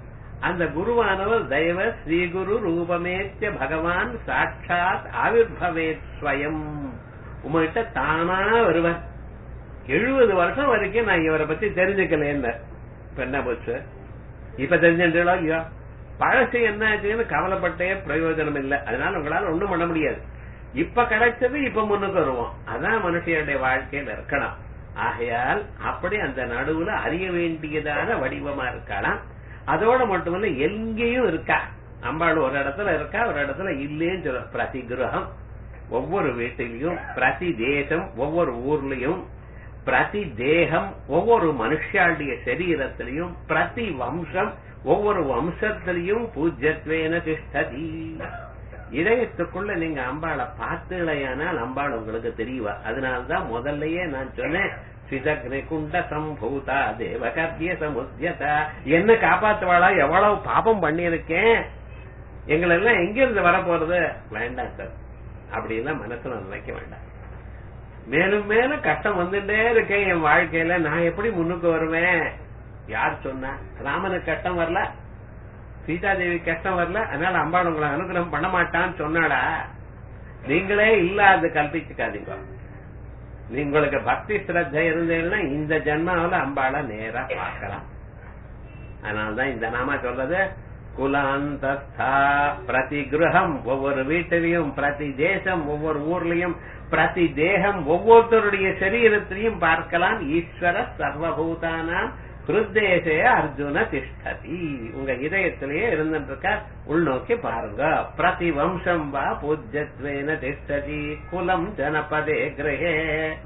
அந்த குருவானவர் தெய்வ ஸ்ரீகுரு ரூபமேத்திய பகவான் சாட்சாத் ஆவிர்பவேத் ஸ்வயம் உங்ககிட்ட தானா வருவார் எழுபது வருஷம் வரைக்கும் நான் இவரை பத்தி தெரிஞ்சுக்கல இப்ப என்ன போச்சு இப்ப தெரிஞ்சுட்டோ இல்லையோ பழசு என்ன ஆச்சுன்னு கவலைப்பட்டே பிரயோஜனம் இல்லை அதனால உங்களால ஒண்ணும் பண்ண முடியாது இப்ப கிடைச்சது இப்ப முன்னுக்கு வருவோம் அதான் மனுஷனுடைய வாழ்க்கையில இருக்கலாம் ஆகையால் அப்படி அந்த நடுவுல அறிய வேண்டியதான வடிவமா இருக்கலாம் அதோட மட்டுமல்ல எங்கேயும் இருக்கா அம்பாள் ஒரு இடத்துல இருக்கா ஒரு இடத்துல இல்லேன்னு சொல்ல பிரதி கிரகம் ஒவ்வொரு வீட்டிலையும் பிரதி தேசம் ஒவ்வொரு ஊர்லயும் பிரதி தேகம் ஒவ்வொரு மனுஷாளுடைய சரீரத்திலையும் பிரதி வம்சம் ஒவ்வொரு வம்சத்திலையும் பூஜ்யத்வேன திஷ்டதி இதயத்துக்குள்ள நீங்க அம்பாளை பார்த்தீங்களேயானால் அம்பாள் உங்களுக்கு தெரியவா அதனால்தான் முதல்லயே நான் சொன்னேன் சிதக்னி குண்ட சம்பூதா தேவகர்த்திய சமுத்தியதா என்ன காப்பாத்துவாளா எவ்வளவு பாபம் பண்ணியிருக்கேன் எங்களெல்லாம் எங்க இருந்து வர போறது வேண்டாம் சார் அப்படி எல்லாம் மனசுல நினைக்க வேண்டாம் மேலும் மேலும் கஷ்டம் வந்துட்டே இருக்கேன் என் வாழ்க்கையில நான் எப்படி முன்னுக்கு வருவேன் யார் சொன்னா ராமனுக்கு கஷ்டம் வரல சீதாதேவி கஷ்டம் வரல அதனால அம்பாள் உங்களை அனுகிரகம் பண்ண மாட்டான்னு சொன்னாடா நீங்களே இல்லாத கல்பிச்சுக்காதீங்க உங்களுக்கு பக்தி ஸ்ரத்த இருந்தீங்கன்னா இந்த ஜென்மாவில அம்பாளை நேரா பார்க்கலாம் அதனாலதான் இந்த நாம சொல்றது குலாந்தஸ்தா பிரதி கிரகம் ஒவ்வொரு வீட்டிலையும் பிரதி தேசம் ஒவ்வொரு ஊர்லயும் பிரதி தேகம் ஒவ்வொருத்தருடைய சரீரத்திலையும் பார்க்கலாம் ஈஸ்வர சர்வபூதானாம் ஹிருத்தேசே அர்ஜுன திஷ்டதி உங்க இதயத்திலேயே இருந்துட்டு இருக்க உள்நோக்கி பாருங்க பிரதி வம்சம் வா பூஜ்யத்வேன திஷ்டதி குலம் ஜனபதே கிரகே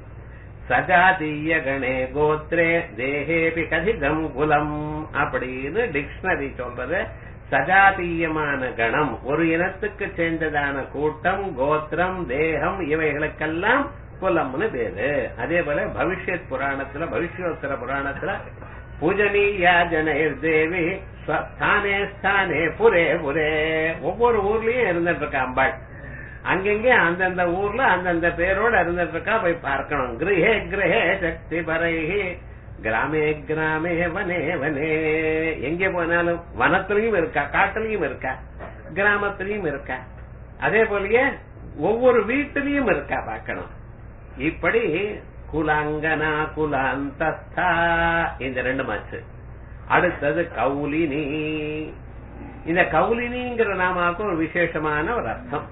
சஜாதீய கணே கோத்ரே தேகேபி கதிதம் குலம் அப்படின்னு டிக்ஷனரி சொல்றது சஜாதீயமான கணம் ஒரு இனத்துக்கு சேர்ந்ததான கூட்டம் கோத்திரம் தேகம் இவைகளுக்கெல்லாம் குலம்னு பேரு அதே போல பவிஷ்யத் புராணத்துல பவிஷ்யோத்தர புராணத்துல பூஜனீயா ஜனேர் தேவி ஸ்தானே ஸ்தானே புரே புரே ஒவ்வொரு ஊர்லயும் இருந்துட்டு இருக்கா அம்பாள் அங்கங்க அந்தந்த ஊர்ல அந்தந்த பேரோட இருந்துட்டு இருக்கா போய் பார்க்கணும் கிரகே கிரகே சக்தி பரைஹி கிராமே கிராமே வனே வனே எங்க போனாலும் வனத்திலையும் இருக்கா காட்டுலயும் இருக்கா கிராமத்திலையும் இருக்கா அதே போலயே ஒவ்வொரு வீட்டிலையும் இருக்கா பார்க்கணும் இப்படி குலாங்கனா குலாந்தஸ்தா இந்த ரெண்டு மாச்சு அடுத்தது கௌலினி இந்த கௌலினிங்கிற நாமாவுக்கு ஒரு விசேஷமான ஒரு அர்த்தம்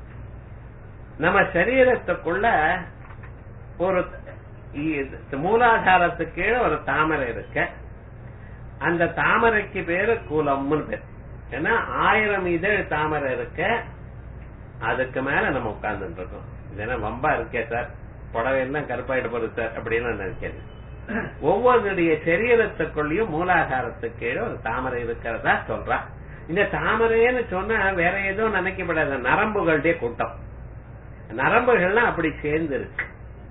நம்ம சரீரத்துக்குள்ள ஒரு மூலாதாரத்துக்கு கீழே ஒரு தாமரை இருக்க அந்த தாமரைக்கு பேரு கூலம்னு பேர் ஏன்னா ஆயிரம் இதழ் தாமரை இருக்க அதுக்கு மேல நம்ம உட்கார்ந்துட்டு இருக்கோம் இதெல்லாம் வம்பா இருக்கே சார் புடவை எல்லாம் கருப்பாயிட போறது சார் அப்படின்னு நினைக்கிறது ஒவ்வொருடைய சரீரத்துக்குள்ளயும் மூலாதாரத்துக்கு கீழே ஒரு தாமரை இருக்கிறதா சொல்றா இந்த தாமரைன்னு சொன்னா வேற எதுவும் நினைக்கப்படாத நரம்புகளுடைய கூட்டம் நரம்புகள்லாம் அப்படி சேர்ந்து இருக்கு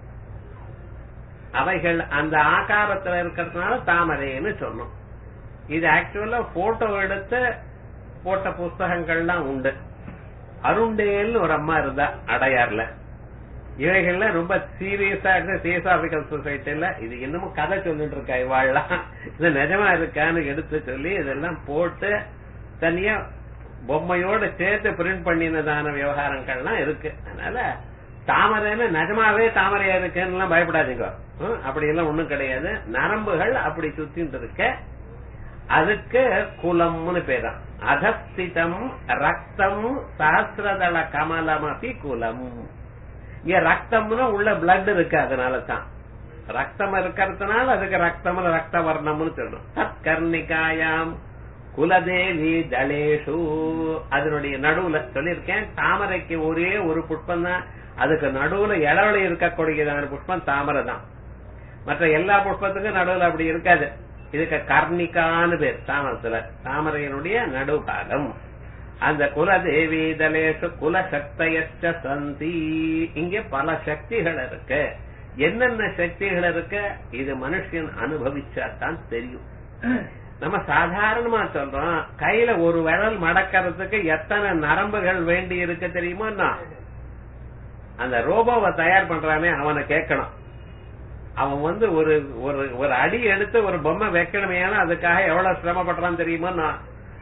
அவைகள் அந்த ஆகாரத்துல இருக்கிறதுனால தாமரைன்னு சொன்னோம் இது ஆக்சுவலா போட்டோ எடுத்து போட்ட புஸ்தகங்கள்லாம் உண்டு அருண்டேல்னு ஒரு அம்மா இருந்தா அடையார்ல இவைகள்ல ரொம்ப சீரியஸா இருக்கு தியோசாபிக்கல் சொசைட்டில இது இன்னமும் கதை சொல்லிட்டு இருக்கா இவாள்லாம் இது நிஜமா இருக்கான்னு எடுத்து சொல்லி இதெல்லாம் போட்டு தனியா பொம்மையோட சேர்த்து பிரிண்ட் பண்ணினதான விவகாரங்கள்லாம் இருக்கு அதனால தாமரைன்னு நிஜமாவே தாமரையா இருக்குன்னு பயப்படாதீங்க அப்படி எல்லாம் ஒண்ணும் கிடையாது நரம்புகள் அப்படி சுத்திட்டு இருக்க அதுக்கு குலம்னு பேரும் அதஸ்திதம் ரத்தம் சஹசிரதள கமலம் அப்படி குலம் இங்க ரத்தம்னு உள்ள பிளட் இருக்கு அதனால தான் ரத்தம் இருக்கிறதுனால அதுக்கு ரத்தம் ரத்த வர்ணம்னு சொல்லணும் தத் கர்ணிகாயாம் குலதேவி தளேஷு அதனுடைய நடுவுல சொல்லியிருக்கேன் தாமரைக்கு ஒரே ஒரு புஷ்பம் தான் அதுக்கு நடுவுல இளவழி இருக்கக்கூடியதான புஷ்பம் தாமரை தான் மற்ற எல்லா புஷ்பத்துக்கும் நடுவுல அப்படி இருக்காது இதுக்கு கர்ணிகான்னு பேர் தாமரத்துல தாமரையினுடைய நடுபாகம் அந்த குலதேவி தலேஷு குல சக்தயச்ச சந்தி இங்க பல சக்திகள் இருக்கு என்னென்ன சக்திகள் இருக்கு இது மனுஷன் அனுபவிச்சா தான் தெரியும் நம்ம சாதாரணமா சொல்றோம் கையில ஒரு விரல் மடக்கிறதுக்கு எத்தனை நரம்புகள் வேண்டி இருக்கு தெரியுமா அந்த ரோபோவை தயார் பண்றானே அவனை கேட்கணும் அவன் வந்து ஒரு ஒரு ஒரு அடி எடுத்து ஒரு பொம்மை வைக்கணுமே அதுக்காக எவ்வளவு சிரமப்படுறான் தெரியுமா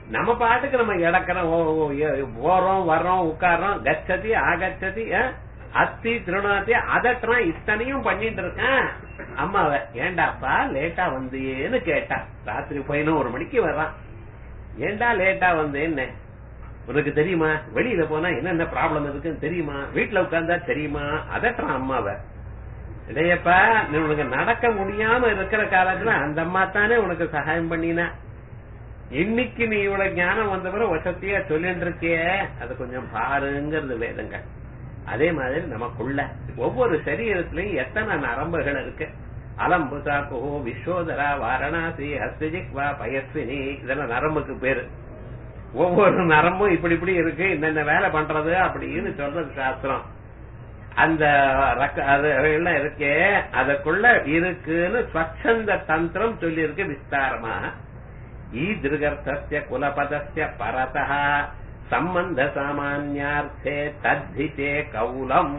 நம்ம பாட்டுக்கு நம்ம இடக்கிறோம் ஓ- ஓ- ஏ- போறோம் வர்றோம் உட்கார்றோம் கச்சதி ஆகச்சதி அஹ், அத்தி திருநாத்தி அதட்டுறான் இத்தனையும் பண்ணிட்டு இருக்கேன் அம்மாவ ஏண்டாப்பா லேட்டா வந்தியேன்னு கேட்டா ராத்திரி பதினோரு மணிக்கு வர்றான் ஏண்டா லேட்டா வந்தேன்னு உனக்கு தெரியுமா வெளியில போனா என்னென்ன ப்ராப்ளம் இருக்குன்னு தெரியுமா வீட்டுல உட்கார்ந்தா தெரியுமா அதட்டுறான் அம்மாவ இடையப்பா நீ உனக்கு நடக்க முடியாம இருக்கிற காலத்துல அந்த அம்மா தானே உனக்கு சகாயம் பண்ணினா இன்னைக்கு நீ இவ்வளவு ஞானம் வந்தவரை வசதியா சொல்லிட்டு இருக்கியே அது கொஞ்சம் பாருங்கிறது வேதங்கள் அதே மாதிரி நமக்குள்ள ஒவ்வொரு சரீரத்திலையும் எத்தனை நரம்புகள் இருக்கு அலம்பு சாக்கு விஸ்வோதரா வாரணாசி ஹஸ்திஜிக்வா பயஸ்வினி இதெல்லாம் நரம்புக்கு பேரு ஒவ்வொரு நரம்பும் இப்படி இப்படி இருக்கு என்னென்ன வேலை பண்றது அப்படின்னு சொல்றது சாஸ்திரம் அந்த ரக்க- அது எல்லாம் இருக்கே அதுக்குள்ள இருக்குன்னு ஸ்வச்சந்த தந்திரம் சொல்லி இருக்கு விஸ்தாரமா ஈதிருகர்த்தஸ்ய குலபதஸ்ய பரதः சம்பந்த சாமான்யார்த்தே தத்திச்சே கௌலம்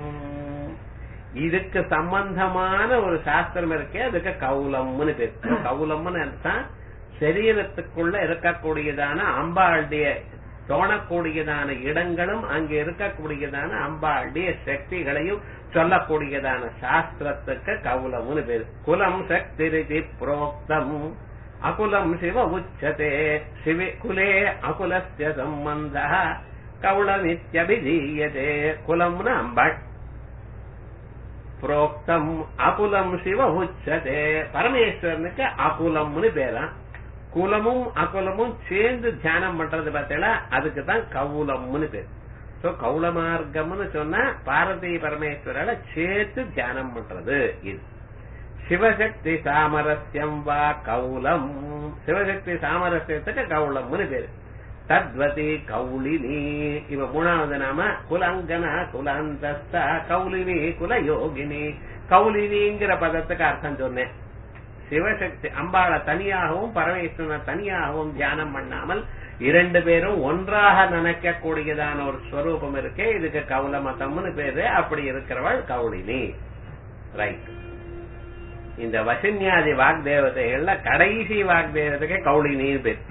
இதுக்கு சம்பந்தமான ஒரு சாஸ்திரம் இருக்கே அதுக்கு கௌலம்னு பேரு கௌலம்னு அர்த்தம் சரீரத்துக்குள்ள இருக்கக்கூடியதான அம்பாளுடைய தோணக்கூடியதான இடங்களும் அங்க இருக்கக்கூடியதான அம்பாளுடைய சக்திகளையும் சொல்லக்கூடியதான சாஸ்திரத்துக்கு கௌலம்னு பேரு குலம் சக்தி புரோக்தம் அகுலம் சிவ உச்சதே சிவி குலே அகுலஸ்ய சம்பந்த கௌளமித்யபிதீயதே குலம்னு அம்பாள் புரோக்தம் அகுலம் சிவ உச்சதே பரமேஸ்வரனுக்கு அகுலம்னு பேரா குலமும் அகுலமும் சேர்ந்து தியானம் பண்றது பார்த்தீங்களா அதுக்கு தான் கவுலம்னு பேர் சோ கவுல மார்க்கம்னு சொன்னா பாரதி பரமேஸ்வரால சேர்த்து தியானம் பண்றது இது சிவசக்தி சாமரஸ்யம் வா கௌலம் சிவசக்தி சாமரஸ்யத்துக்கு கௌலம்னு பேரு தத்வதி கௌலினி இவ மூணாவது நாம குலங்கன குலாந்தஸ்தா கௌலினி குலயோகினி கௌலினிங்கிற பதத்துக்கு அர்த்தம் சொன்னேன் சிவசக்தி அம்பாளை தனியாகவும் பரமேஸ்வரனை தனியாகவும் தியானம் பண்ணாமல் இரண்டு பேரும் ஒன்றாக நினைக்கக்கூடியதான ஒரு ஸ்வரூபம் இருக்கே இதுக்கு கௌல மதம்னு பேரு அப்படி இருக்கிறவள் கௌலினி ரைட் இந்த வசன்யாதி வாக்தேவதைகள்ல கடைசி வாக்தேவதைக்கு கௌலினின்னு பேர்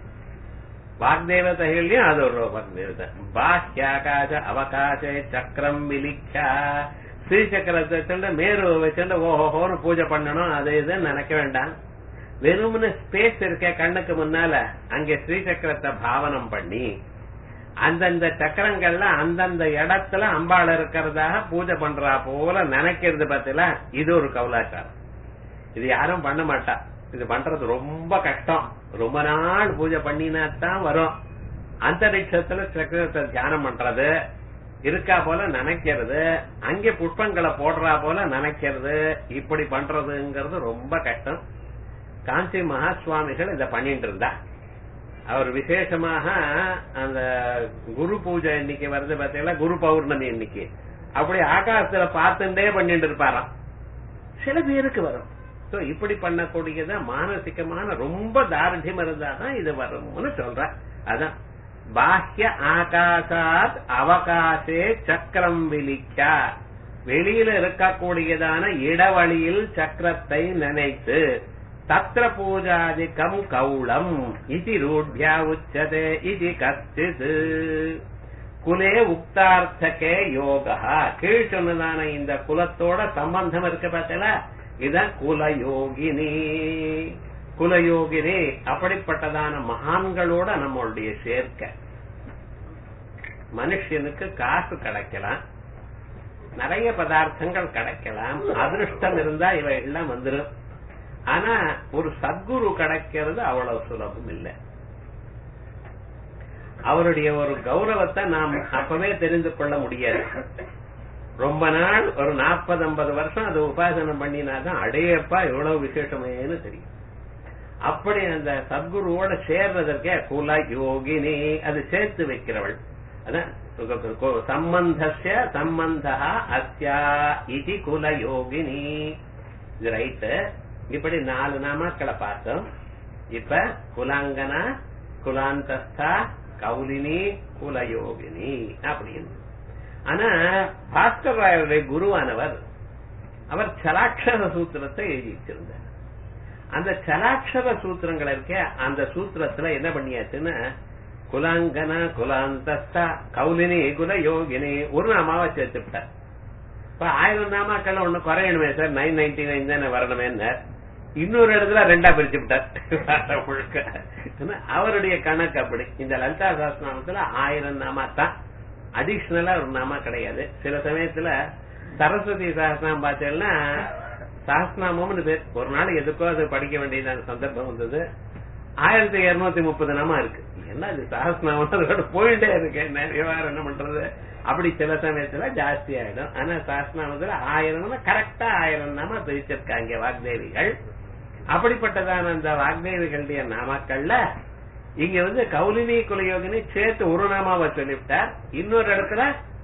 வாக்தேவதைகள்லயும் அது ஒரு வாக்தேவதை பாஹ்யாகாச அவகாச சக்கரம் விலிச்சா ஸ்ரீ சக்கரத்தை வச்சுட்டு மேரு வச்சுட்டு ஓஹோன்னு பூஜை பண்ணணும் அது இதுன்னு நினைக்க வேண்டாம் வெறும்னு ஸ்பேஸ் இருக்க கண்ணுக்கு முன்னால அங்க ஸ்ரீ சக்கரத்தை பாவனம் பண்ணி அந்தந்த சக்கரங்கள்ல அந்தந்த இடத்துல அம்பாள் இருக்கிறதாக பூஜை பண்றா போல நினைக்கிறது பார்த்தீங்களா இது ஒரு கவுலாச்சாரம் இது யாரும் பண்ண மாட்டா இது பண்றது ரொம்ப கஷ்டம் ரொம்ப நாள் பூஜை பண்ணினா தான் வரும் அந்தரிக்ஷத்துல சக்கரத்தை தியானம் பண்றது இருக்கா போல நினைக்கிறது அங்கே புஷ்பங்களை போடுறா போல நினைக்கிறது இப்படி பண்றதுங்கிறது ரொம்ப கஷ்டம் காஞ்சி மகா சுவாமிகள் இதை பண்ணிட்டு இருந்தா அவர் விசேஷமாக அந்த குரு பூஜை இன்னைக்கு வருது பாத்தீங்களா குரு பௌர்ணமி இன்னைக்கு அப்படி ஆகாசத்துல பார்த்துட்டே பண்ணிட்டு இருப்பாராம் சில பேருக்கு வரும் சோ இப்படி பண்ணக்கூடியத மானசிகமான ரொம்ப தார்டியம் இருந்தாதான் இது வரும்னு சொல்ற அதான் பாஹ்ய ஆகாசாத் அவகாசே சக்கரம் விலிக்கா வெளியில இருக்கக்கூடியதான இடவழியில் சக்கரத்தை நினைத்து தத்ர பூஜாதிக்கம் கௌளம் இது ரூட்யா உச்சதே இது கச்சித் குலே உக்தார்த்தகே யோகா கீழ் சொன்னதான இந்த குலத்தோட சம்பந்தம் இருக்கு பார்த்தல இதான் குலயோகினி குலயோகினி அப்படிப்பட்டதான மகான்களோட நம்மளுடைய சேர்க்க மனுஷனுக்கு காசு கிடைக்கலாம் நிறைய பதார்த்தங்கள் கிடைக்கலாம் அதிருஷ்டம் இருந்தா இவை எல்லாம் வந்துடும் ஆனா ஒரு சத்குரு கிடைக்கிறது அவ்வளவு சுலபம் இல்லை அவருடைய ஒரு கௌரவத்தை நாம் அப்பவே தெரிந்து கொள்ள முடியாது ரொம்ப நாள் ஒரு நாற்பது ஐம்பது வருஷம் அது உபாசனம் பண்ணினாதான் அடையப்பா எவ்வளவு விசேஷமேன்னு தெரியும் அப்படி அந்த சத்குருவோட சேர்றதற்கே குல யோகினி அது சேர்த்து வைக்கிறவள் அதான் சம்பந்தஸ்ய சம்பந்தா அஸ்யா இது குல யோகினி இது ரைட்டு இப்படி நாலு நாமாக்களை பார்த்தோம் இப்ப குலாங்கனா குலாந்தஸ்தா கௌலினி குலயோகினி அப்படின்னு ஆனா பாஸ்கர் ராயருடைய குருவானவர் அவர் சலாட்சர சூத்திரத்தை எழுதி வச்சிருந்தார் அந்த சலாட்சர சூத்திரங்கள் இருக்க அந்த சூத்திரத்துல என்ன பண்ணியாச்சுன்னா குலாங்கன குலாந்தஸ்தா கௌலினி குல யோகினி ஒரு நாமாவை சேர்த்துட்டார் இப்ப ஆயிரம் நாமாக்கள் ஒண்ணு குறையணுமே சார் நைன் நைன்டி நைன் தானே வரணுமே இன்னொரு இடத்துல ரெண்டா பிரிச்சு விட்டார் முழுக்க அவருடைய கணக்கு அப்படி இந்த லலிதா சாஸ்திரநாமத்துல ஆயிரம் நாமா தான் அடிஷனலா ஒரு நாமா கிடையாது சில சமயத்துல சரஸ்வதி சாஸ்திரம் பார்த்தீங்கன்னா சாஸ்திரநாமம்னு பேர் ஒரு நாள் எதுக்கோ அது படிக்க வேண்டியதான சந்தர்ப்பம் வந்தது ஆயிரத்தி இருநூத்தி முப்பது நாமா இருக்கு என்ன இது சாஸ்திரநாமம் அதோட போயிட்டே இருக்கு நிறைய வாரம் என்ன பண்றது அப்படி சில சமயத்துல ஜாஸ்தி ஆயிடும் ஆனா சாஸ்திரநாமத்துல ஆயிரம் கரெக்டா ஆயிரம் நாம பிரிச்சிருக்காங்க வாக்தேவிகள் அப்படிப்பட்டதான அந்த வாக்தேவிகளுடைய நாமாக்கள்ல இங்க வந்து கௌலினி குலயோகினி சேர்த்து ஒரு நாமாவை சொல்லிவிட்டார் இன்னொரு இடத்துல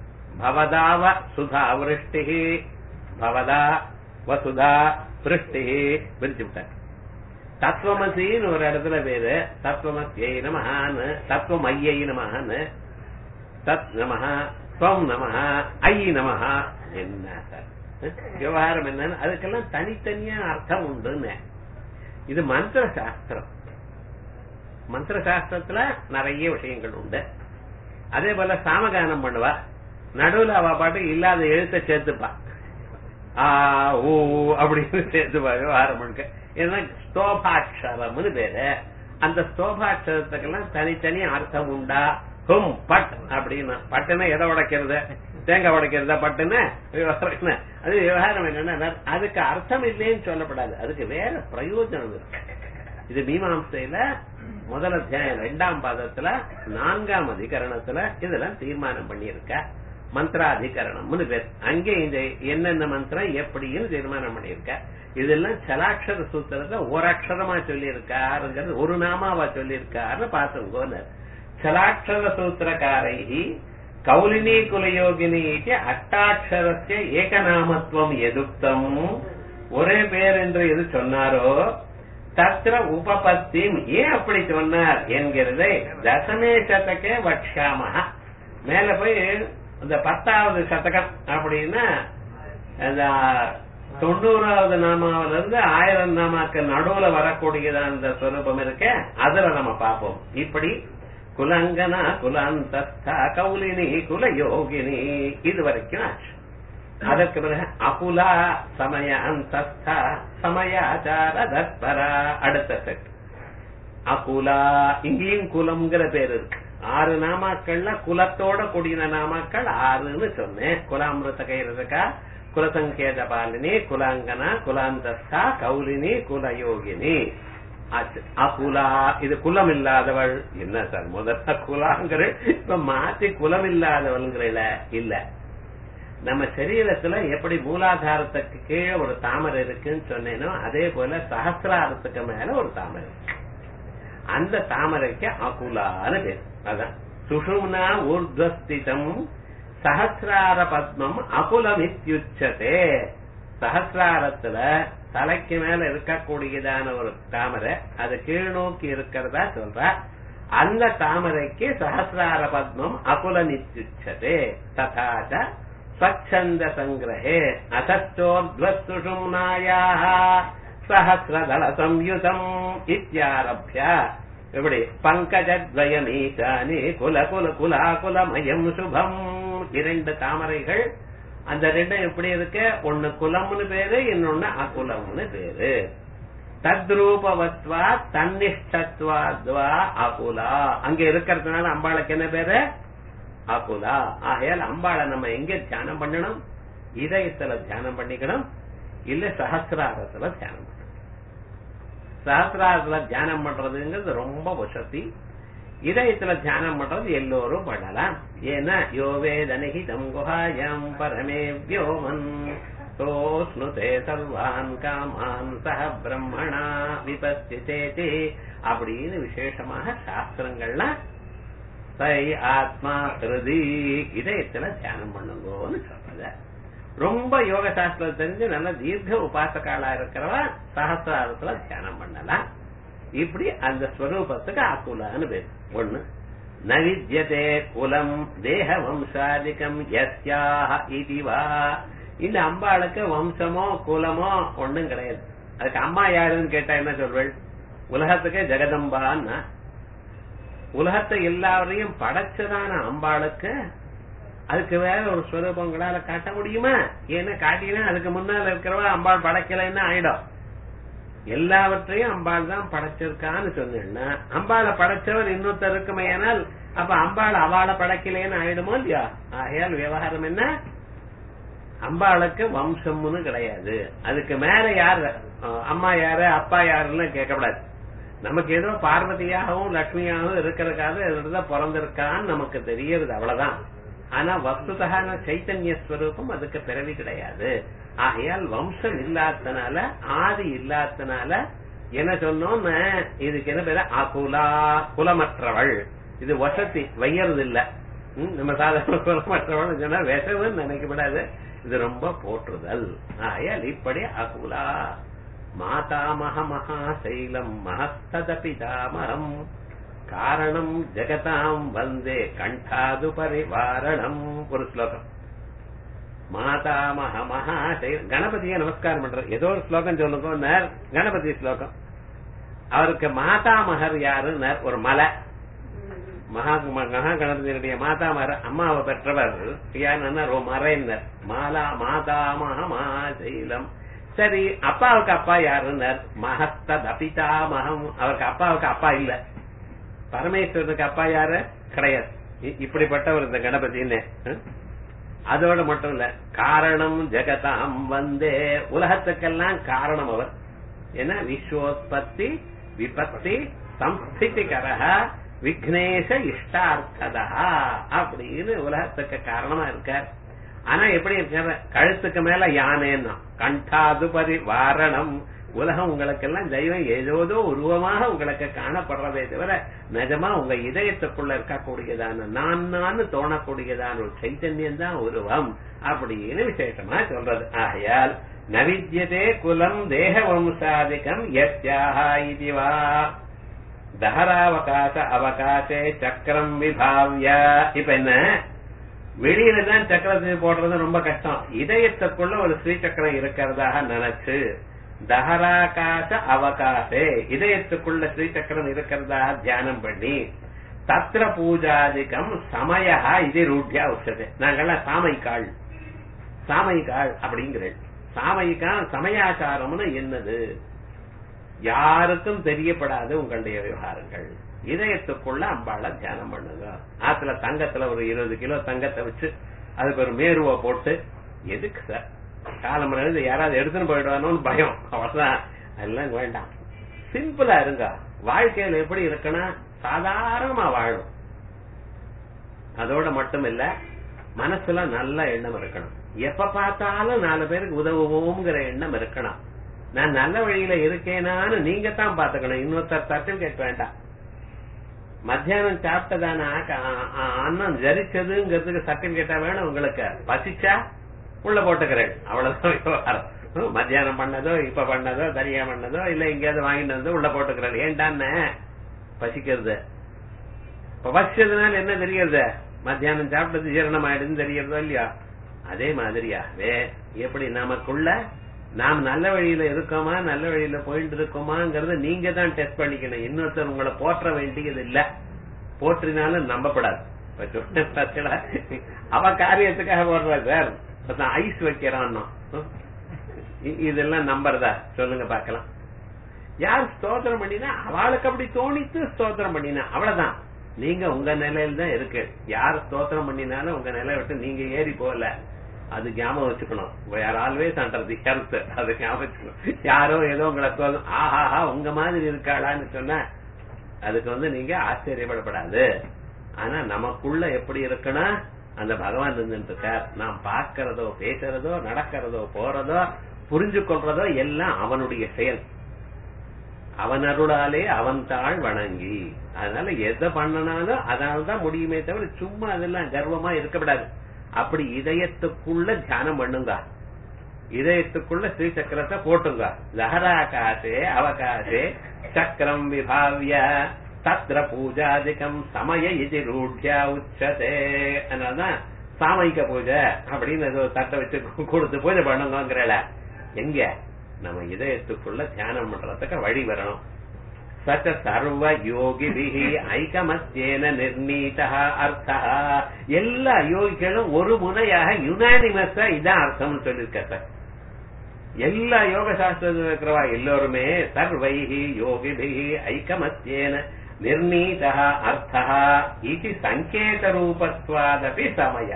பவதாவ சுதா விருஷ்டி பவதா வசுதா விருஷ்டி பிரிச்சு விட்டார் தத்துவமசின்னு ஒரு இடத்துல பேரு தத்துவமசியை நமஹான்னு தத்துவம் ஐயை நமஹான்னு தத் நமஹா ஸ்வம் நமஹா ஐ நமஹா என்ன சார் விவகாரம் என்னன்னு அதுக்கெல்லாம் தனித்தனியா அர்த்தம் உண்டுன்னு இது மந்திர சாஸ்திரம் மந்திர சாஸ்திரத்துல நிறைய விஷயங்கள் உண்டு அதே போல சாமகானம் பண்ணுவா நடுவுல அவ பாட்டு இல்லாத எழுத்த சேர்த்துப்பா ஆ ஊ அப்படின்னு சேர்த்துப்பா விவகாரம் முழுக்க ஏன்னா ஸ்தோபாட்சரம்னு பேரு அந்த ஸ்தோபாட்சரத்துக்கெல்லாம் தனித்தனி அர்த்தம் உண்டா ஹும் பட் அப்படின்னு பட்டுன்னா எதை உடைக்கிறது தேங்காய் உடைக்கிறதா பட்டுன்னு விவகாரம் அது விவகாரம் என்னன்னா அதுக்கு அர்த்தம் இல்லைன்னு சொல்லப்படாது அதுக்கு வேற பிரயோஜனம் இருக்கு இது மீமாம்சையில முதல் அத்தியாயம் ரெண்டாம் பாதத்துல நான்காம் அதிகரணத்துல இதெல்லாம் தீர்மானம் பண்ணியிருக்க மந்திராதிகரணம்னு பேர் அங்கே இந்த என்னென்ன மந்திரம் எப்படின்னு தீர்மானம் பண்ணியிருக்க இதெல்லாம் சலாட்சர சூத்திரத்தை ஒரு அக்ஷரமா சொல்லியிருக்காருங்கிறது ஒரு நாமாவா சொல்லியிருக்காருன்னு பார்த்துங்கோன்னு சலாட்சர சூத்திரக்காரை கௌலினி குலயோகினி அட்டாட்சரஸ்ய ஏகநாமத்துவம் எதுக்தம் ஒரே பேர் என்று எது சொன்னாரோ தத்திர உபபத்தி ஏன் அப்படி சொன்னார் என்கிறதை தசமே சதக்கே வட்சாம மேல போய் இந்த பத்தாவது சதகம் அப்படின்னா அந்த தொண்ணூறாவது நாமாவில இருந்து ஆயிரம் நாமாக்கு நடுவுல வரக்கூடியதான் அந்த ஸ்வரூபம் இருக்க அதுல நம்ம பார்ப்போம் இப்படி குலங்கனா குலாந்தஸ்தா கௌலினி குல யோகினி இது வரைக்கும் ஆச்சு அதற்கு பிறகு அகுலா சமய அந்தஸ்தா சமயாச்சார தத்பரா அடுத்த செட் அகுலா இங்கேயும் குலம்ங்கிற பேர் இருக்கு ஆறு நாமாக்கள்ல குலத்தோட கூடின நாமாக்கள் ஆறுன்னு சொன்னேன் குலாமிருத கைரதுக்கா குலசங்கேத பாலினி குலாங்கனா குலாந்தஸ்தா கௌலினி குலயோகினி ஆச்சு அகுலா இது குலம் இல்லாதவள் என்ன சார் முதல்ல குலாங்கிற இப்ப மாத்தி குலம் இல்லாதவள்ங்கிறல இல்ல நம்ம சரீரத்துல எப்படி மூலாதாரத்துக்கு கீழே ஒரு தாமரை இருக்குன்னு சொன்னேனோ அதே போல சகசிராரத்துக்கு மேல ஒரு தாமரை இருக்கு அந்த தாமரைக்கு அகுலான்னு பேர் அதான் சுஷும்னா ஊர்துவஸ்திதம் சஹசிரார பத்மம் அகுலம் இத்தியுச்சதே சஹசிராரத்துல தலைக்கு மேல இருக்கக்கூடியதான ஒரு தாமரை அது கீழ் நோக்கி இருக்கிறதா சொல்ற அந்த தாமரைக்கு சஹசிரார பத்மம் அகுல நித்யுச்சதே ததாச்ச ஸ்வச்சந்த சங்கிரகே அசச்சோத்வஸ்துஷும்னாயாக சஹசிரதள சம்யுதம் இத்தியாரபிய இப்படி பங்கஜத்வயமீசானி குல குல குலாகுலமயம் சுபம் இரண்டு தாமரைகள் அந்த ரெண்டும் எப்படி இருக்கு ஒன்னு குலம்னு பேரு இன்னொன்னு அகுலம்னு பேரு தத்ரூபவத்வா தன்னிஷ்டத்வாத்வா அகுலா அங்க இருக்கிறதுனால அம்பாளுக்கு என்ன பேரு அகுலா ஆகையால் அம்பாளை நம்ம எங்க தியானம் பண்ணணும் இதயத்துல தியானம் பண்ணிக்கணும் இல்ல சஹசிராரத்துல தியானம் பண்ணணும் சஹசிராரத்துல தியானம் பண்றதுங்கிறது ரொம்ப வசதி இதயத்துல தியானம் பண்றது எல்லோரும் பண்ணலாம் ஏன்னா யோவே தனகிதம் குஹாயம் பரமே வியோமன் சோஸ்னுதே சர்வான் காமான் சஹ பிரம்மணா விபஸ்திதேதி அப்படின்னு விசேஷமாக சாஸ்திரங்கள்லாம் சை ஆத்மா ஹிருதி இதயத்துல தியானம் பண்ணுங்கன்னு சொல்றது ரொம்ப யோக சாஸ்திரம் தெரிஞ்சு நல்ல தீர்க்க உபாசகாலா இருக்கிறவ சகசிராரத்துல தியானம் பண்ணலாம் இப்படி அந்த ஸ்வரூபத்துக்கு அகுலான்னு பேர் ஒண்ணு நவித்யதே குலம் தேக வம்சாதிகம் யஸ்யாக இதுவா இந்த அம்பாளுக்கு வம்சமோ குலமோ ஒண்ணும் கிடையாது அதுக்கு அம்மா யாருன்னு கேட்டா என்ன சொல்வள் உலகத்துக்கே ஜெகதம்பான்னா உலகத்தை எல்லாரையும் படைச்சதான அம்பாளுக்கு அதுக்கு வேற ஒரு ஸ்வரூபம் உங்களால காட்ட முடியுமா ஏன்னா காட்டினா அதுக்கு முன்னால இருக்கிறவ அம்பாள் படைக்கலைன்னு ஆயிடும் எல்லாவற்றையும் அம்பாள் தான் படைச்சிருக்கான்னு சொன்னீங்கன்னா அம்பாளை படைச்சவர் இன்னொருத்தர் இருக்குமே ஆனால் அப்ப அம்பாள் அவளை படைக்கலைன்னு ஆயிடுமோ இல்லையா ஆகையால் விவகாரம் என்ன அம்பாளுக்கு வம்சம்னு கிடையாது அதுக்கு மேல யாரு அஹ் அம்மா யாரு அப்பா யாருன்னு கேட்கக்கூடாது நமக்கு ஏதோ பார்வதியாகவும் லட்சுமியாகவும் இருக்கிறதுக்காக இதுதான் பிறந்திருக்கான்னு நமக்கு தெரியறது அவ்வளவுதான் ஆனா வஸ்துதகான சைத்தன்ய ஸ்வரூபம் அதுக்கு பிறவி கிடையாது ஆகையால் வம்சம் இல்லாதனால ஆதி இல்லாதனால என்ன சொன்னோம்னு இதுக்கு என்ன பேரு அகுலா குலமற்றவள் இது வசதி வையறது இல்ல ம், நம்ம சாதாரண குலமற்றவள் சொன்னா விஷவுன்னு நினைக்கப்படாது இது ரொம்ப போற்றுதல் ஆகையால் இப்படி அகுலா மாதாமக மகாசைலம் மகஸ்ததபிதாமகம் காரணம் ஜெகதாம் வந்தே கண்டாது பரிவாரணம் ஒரு ஸ்லோகம் மாதாமக மகாசைலம் கணபதியை நமஸ்காரம் பண்ற ஏதோ ஒரு ஸ்லோகம் சொல்லுங்க கணபதி ஸ்லோகம் அவருக்கு மாதாமகர் யாருன்னார் ஒரு மலை மகா மகா கணபதியினுடைய மாதாமகர் அம்மாவை பெற்றவர் யாருன்னா ஒரு மறைனர் மாலா மாதாமக மகாசைலம் சரி அப்பாவுக்கு அப்பா யாருன்னார் மகஸ்தத் அபிதாமகம் அவருக்கு அப்பாவுக்கு அப்பா இல்ல பரமேஸ்வரனுக்கு அப்பா யாரு கிடையாது இ- இப்படிப்பட்டவர் இந்த கணபதின்னு ம்? அதோட மட்டும் இல்ல காரணம் ஜெகதாம் வந்தே உலகத்துக்கெல்லாம் காரணம் அவர் என்ன விஸ்வோத்பத்தி விபத்தி சம்ஸ்திதிகரஹ விக்னேஷ இஷ்டார்த்ததா அப்படின்னு உலகத்துக்கு காரணமா இருக்கார் ஆனா எப்படி இருக்காரு கழுத்துக்கு மேல யானைன்னா கண்டாது பரி வாரணம் உலகம் உங்களுக்கு எல்லாம் தெய்வம் ஏதோதோ உருவமாக உங்களுக்கு காணப்படுறதே தவிர நிஜமா உங்க இதயத்துக்குள்ள இருக்கக்கூடியதான நான் நான் தோணக்கூடியதான ஒரு சைத்தன்யம் தான் உருவம் அப்படின்னு விசேஷமா சொல்றது ஆகையால் நவித்யதே குலம் தேக வம்சாதிகம் யத்யாஹா இதுவா தஹராவகாச அவகாசே சக்கரம் விபாவ்ய இப்ப என்ன வெளியில தான் சக்கரத்தை போடுறது ரொம்ப கஷ்டம் இதயத்துக்குள்ள ஒரு ஸ்ரீ சக்கரம் இருக்கிறதாக நினைச்சு தஹராகாச அவகாசே இதயத்துக்குள்ள ஸ்ரீ சக்கரம் இருக்கிறதாக தியானம் பண்ணி தத்ர பூஜாதிகம் சமயா இது ரூட்யா உச்சது நாங்கெல்லாம் சாமைக்காள் சாமைக்காள் அப்படிங்கிறேன் சாமைக்கா சமயாச்சாரம்னு என்னது யாருக்கும் தெரியப்படாது உங்களுடைய விவகாரங்கள் இதயத்துக்குள்ள அம்பாள தியானம் பண்ணுங்க ஆத்துல தங்கத்துல ஒரு இருபது கிலோ தங்கத்தை வச்சு அதுக்கு ஒரு மேருவை போட்டு எதுக்கு சார் காலம் இருந்து யாராவது எடுத்துன்னு போயிடுவானோன்னு பயம் அவ்வளவுதான் அதெல்லாம் வேண்டாம் சிம்பிளா இருங்க வாழ்க்கையில எப்படி இருக்குன்னா சாதாரணமா வாழும் அதோட மட்டும் இல்ல மனசுல நல்ல எண்ணம் இருக்கணும் எப்ப பார்த்தாலும் நாலு பேருக்கு உதவுவோங்கிற எண்ணம் இருக்கணும் நான் நல்ல வழியில இருக்கேனான்னு நீங்க தான் பாத்துக்கணும் இன்னொருத்தர் சர்டிபிகேட் வேண்டாம் மத்தியானம் சாப்பிட்டதான ஆக்க- ஆ- ஆ- அன்னம் ஜரிச்சதுங்கிறதுக்கு சர்டிபிகேட்டா வேணும் உங்களுக்கு பசிச்சா உள்ள போட்டுக்கிறேன் அவ்வளவுதான் விவகாரம் ஹம், மத்தியானம் பண்ணதோ இப்ப பண்ணதோ தனியா பண்ணதோ இல்ல எங்கேயாவது வாங்கிட்டு வந்து உள்ள போட்டுக்கிறேன் ஏண்டான்னு பசிக்கிறது இப்ப பசிச்சதுனால என்ன தெரியறது மத்தியானம் சாப்பிட்டது ஜீரணம் ஆயிடுதுன்னு தெரியறதோ இல்லையா அதே மாதிரியாவே எப்படி நமக்குள்ள நாம் நல்ல வழியில இருக்கோமா நல்ல வழியில போயிட்டு இருக்கோமாங்கிறத நீங்க தான் டெஸ்ட் பண்ணிக்கணும் இன்னொருத்தர் உங்களை போற்ற வேண்டியது இல்ல போற்றினாலும் நம்பப்படாது இப்ப சொன்ன பார்த்தீங்களா? அவ காரியத்துக்காக போடுறா சார் ஐஸ் வைக்கிறான் இதெல்லாம் நம்புறதா சொல்லுங்க பார்க்கலாம் யார் ஸ்தோத்திரம் பண்ணினா அவளுக்கு அப்படி தோணித்து ஸ்தோத்திரம் பண்ணினா அவ்வளவுதான் நீங்க உங்க நிலையில தான் இருக்கு யார் ஸ்தோத்திரம் பண்ணினாலும் உங்க நிலையை விட்டு நீங்க ஏறி போகல அது ஞாபகம் வச்சுக்கணும் வேற ஆல்வேஸ் அண்டர் ஹெல்த் அது ஞாபகம் வச்சுக்கணும் யாரோ ஏதோ உங்களை தோணும் ஆஹாஹா உங்க மாதிரி இருக்காளான்னு சொன்னா அதுக்கு வந்து நீங்க ஆச்சரியப்படப்படாது ஆனா நமக்குள்ள எப்படி இருக்குன்னா அந்த பகவான் இருந்துட்டு இருக்கார் நாம் பார்க்கறதோ பேசுறதோ நடக்கிறதோ போறதோ புரிஞ்சு கொள்றதோ எல்லாம் அவனுடைய செயல் அவன் அருளாலே அவன் தாழ் வணங்கி அதனால எதை பண்ணனாலும் அதனாலதான் முடியுமே தவிர சும்மா அதெல்லாம் கர்வமா இருக்கக்கூடாது அப்படி இதயத்துக்குள்ள தியானம் பண்ணுங்க இதயத்துக்குள்ள ஸ்ரீ சக்கரத்தை போட்டுங்க லஹராகாசே அவகாசே சக்கரம் விபாவிய தத்ர பூஜாதிகம் சமய இது ரூட்யா உச்சதே அதனாலதான் சாமயிக பூஜை அப்படின்னு ஏதோ தட்டை வச்சு கொடுத்து பூஜை பண்ணுங்கிறல எங்க நம்ம இதயத்துக்குள்ள தியானம் பண்றதுக்கு வழி வரணும் சச்ச சர்வ யோகிபிகி ஐகமத்தியேன நிர்ணீதா அர்த்தா எல்லா யோகிகளும் ஒரு முறையாக யுனானிமஸா இதான் அர்த்தம்னு சொல்லியிருக்க சார் எல்லா யோக சாஸ்திரத்தில் இருக்கிறவா எல்லோருமே சர்வைஹி யோகிபிகி ஐகமத்தியேன நிர்ணீதா அர்த்தா இது சங்கேத ரூபத்வாதபி சமய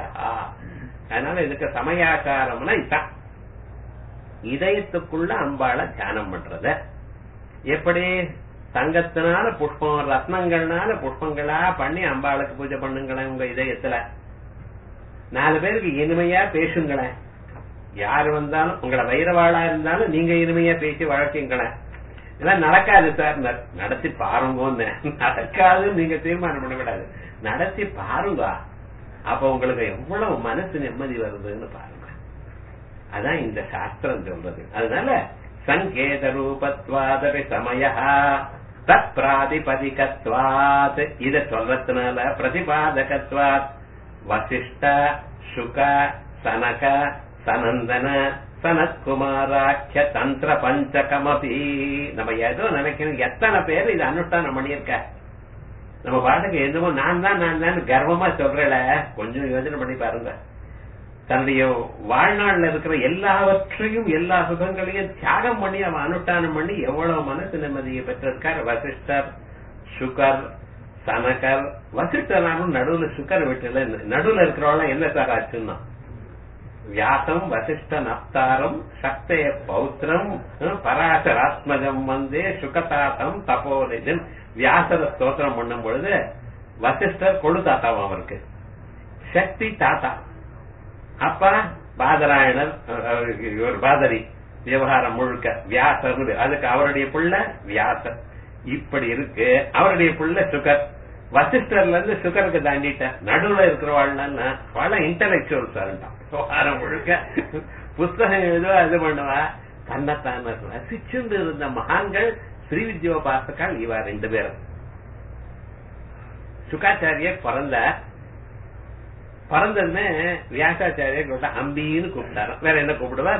அதனால இதுக்கு சமயாச்சாரம்னா இதான் இதயத்துக்குள்ள அம்பாளை தியானம் பண்றத எப்படி தங்கத்தினால புஷ்பம் ரத்னங்கள்னால புஷ்பங்களா பண்ணி அம்பாளுக்கு பூஜை பண்ணுங்களேன் உங்க இதயத்துல நாலு பேருக்கு இனிமையா பேசுங்களேன் யாரு வந்தாலும் உங்களை வைரவாளா இருந்தாலும் நீங்க இனிமையா பேசி வழக்குங்களேன் இதெல்லாம் நடக்காது சார் நடத்தி பாருங்கன்னு நடக்காதுன்னு நீங்க தீர்மானம் பண்ணக்கூடாது நடத்தி பாருங்க அப்ப உங்களுக்கு எவ்வளவு மனசு நிம்மதி வருதுன்னு பாருங்க அதான் இந்த சாஸ்திரம் சொல்றது அதனால சங்கேத ரூபத்வாதபி சமய தத் பிராதிபதிகத்வாத் இத சொல்றதுனால பிரதிபாதகத்வாத் வசிஷ்ட சுக சனக சனந்தன சனத்குமாராட்ச தந்திர பஞ்சகமபி நம்ம ஏதோ நினைக்கணும் எத்தனை பேர் இது அனுஷ்டானம் பண்ணியிருக்க நம்ம பாட்டுக்கு என்னமோ நான் தான் நான் தான் கர்வமா சொல்றல கொஞ்சம் யோசனை பண்ணி பாருங்க தன்னுடைய வாழ்நாள்ல இருக்கிற எல்லாவற்றையும் எல்லா சுகங்களையும் தியாகம் பண்ணி அவன் அனுஷ்டானம் பண்ணி எவ்வளவு மனசு நிம்மதியை பெற்றிருக்கார் வசிஷ்டர் சுகர் சனகர் வசிஷ்டரானும் நடுவுல சுகர் வீட்டுல நடுவுல இருக்கிறவங்க என்ன சார் ஆச்சுன்னா வியாசம் வசிஷ்ட நப்தாரம் சக்தய பௌத்திரம் பராசராத்மஜம் வந்தே சுகதாத்தம் தபோனிதன் வியாசர ஸ்தோத்திரம் பண்ணும் பொழுது வசிஷ்டர் கொழு தாத்தாவும் அவருக்கு சக்தி தாத்தா அப்பா பாதராயணர் ஒரு பாதரி விவகாரம் முழுக்க வியாசர் அதுக்கு அவருடைய பிள்ளை வியாசர் இப்படி இருக்கு அவருடைய பிள்ளை சுகர் வசிஷ்டர்ல இருந்து சுகருக்கு தாண்டிட்ட நடுவுல இருக்கிறவாள்னா பல இன்டலெக்சுவல் சார்ட்டான் விவகாரம் முழுக்க புஸ்தகம் ஏதோ இது பண்ணுவா தன்னைத்தான ரசிச்சுண்டு இருந்த மகான்கள் ஸ்ரீ வித்யோபாசகால் இவா ரெண்டு பேரும் சுகாச்சாரியர் பிறந்த பிறந்ததுமே வியாசாச்சாரியர் கூட அம்பின்னு கூப்பிட்டாரு வேற என்ன கூப்பிடுவார்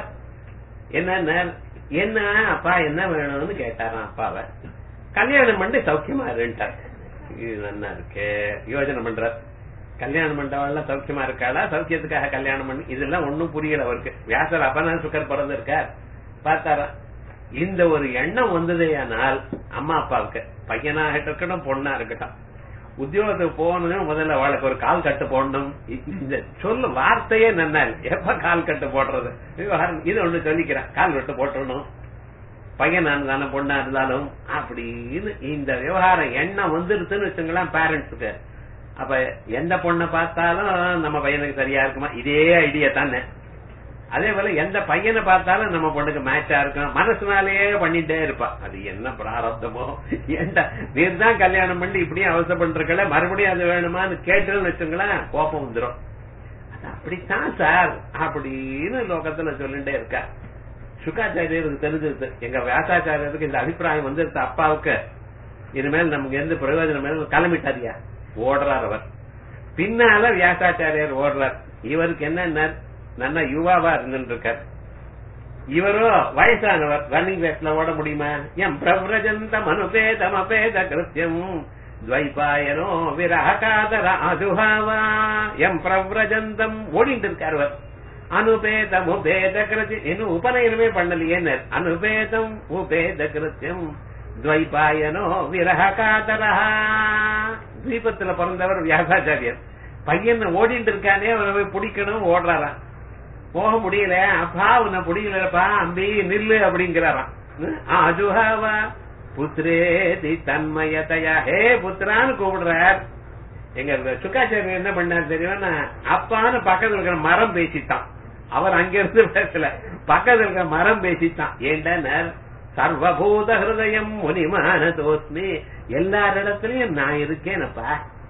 என்ன என்ன அப்பா என்ன வேணும்னு கேட்டாராம் அப்பாவை கல்யாணம் பண்ணி சௌக்கியமா இருந்துட்டார் இது நல்லா இருக்கு யோஜனை பண்ற கல்யாணம் பண்றவள் சௌக்கியமா இருக்காளா சௌக்கியத்துக்காக கல்யாணம் பண்ணி இதெல்லாம் ஒண்ணும் புரியல அவருக்கு வியாசர் அப்பதான் சுக்கர் பிறந்திருக்கார் பார்த்தாரா இந்த ஒரு எண்ணம் வந்ததே ஆனால் அம்மா அப்பாவுக்கு பையனாக இருக்கட்டும் பொண்ணா இருக்கட்டும் உத்தியோகத்துக்கு போகணும் முதல்ல அவளுக்கு ஒரு கால் கட்டு போடணும் இந்த சொல்ல வார்த்தையே நன்னா எப்ப கால் கட்டு போடுறது இது ஒண்ணு சொல்லிக்கிறேன் கால் கட்டு போட்டுடணும் பையனா இருந்தாலும் பொண்ணா இருந்தாலும் அப்படின்னு இந்த விவகாரம் எண்ணம் வந்துருதுன்னு வச்சுங்களேன் பேரண்ட்ஸுக்கு அப்ப எந்த பொண்ணை பார்த்தாலும் நம்ம பையனுக்கு சரியா இருக்குமா இதே ஐடியா தானே அதே போல எந்த பையனை பார்த்தாலும் நம்ம பொண்ணுக்கு மேட்சா இருக்கும் மனசுனாலேயே பண்ணிட்டே இருப்பா அது என்ன பிராரப்தமோ எந்த நீர் தான் கல்யாணம் பண்ணி இப்படியும் அவசரப்பட்டிருக்கல மறுபடியும் அது வேணுமான்னு கேட்டுன்னு வச்சுங்களேன் கோபம் வந்துடும் அது அப்படித்தான் சார் அப்படின்னு லோகத்துல சொல்லிட்டே இருக்கா சுக்காச்சாரியருக்கு தெரிஞ்சிருது எங்க வியாசாச்சாரியருக்கு இந்த அபிப்பிராயம் வந்துருது அப்பாவுக்கு இனிமேல் நமக்கு எந்த பிரயோஜனம் மேல கிளம்பிட்டாரியா ஓடுறார் அவர் பின்னால வியாசாச்சாரியர் ஓடுறார் இவருக்கு என்ன நல்ல யுவாவா இருந்துட்டு இருக்கார் இவரோ வயசானவர் ரன்னிங் ரேஸ்ல ஓட முடியுமா எம் பிரவ்ரஜந்தம் அனுபேதம் அபேத கிருத்தியம் துவைபாயனோ விரகாதர அதுஹாவா எம் பிரவ்ரஜந்தம் ஓடிட்டு இருக்கார் அவர் அனுபேதம் உபேத கிருத்தி இன்னும் உபநயனமே பண்ணலையே அனுபேதம் உபேத கிருத்தியம் துவைபாயனோ விரகாதரா தீபத்துல பிறந்தவர் வியாசாச்சாரியர் பையன் ஓடிட்டு இருக்கானே அவனை போய் பிடிக்கணும் ஓடுறாராம் போக முடியல அப்பா உன்னை பிடிக்கலப்பா அம்பி நில்லு அப்படிங்கிறாராம் அஜுஹாவா புத்திரேதி தன்மயதையா ஹே புத்திரான்னு கூப்பிடுறார் எங்க சுக்காச்சாரியர் என்ன பண்ணார் தெரியுமா அப்பான்னு பக்கத்துல இருக்கிற மரம் பேசித்தான் அவர் அங்க இருந்து பேசல பக்கத்துல இருக்கிற மரம் பேசித்தான் ஏண்டா சர்வபூத ஹிருதயம் முனிமான தோஸ்மி எல்லாரிடத்துலயும் நான் இருக்கேனப்பா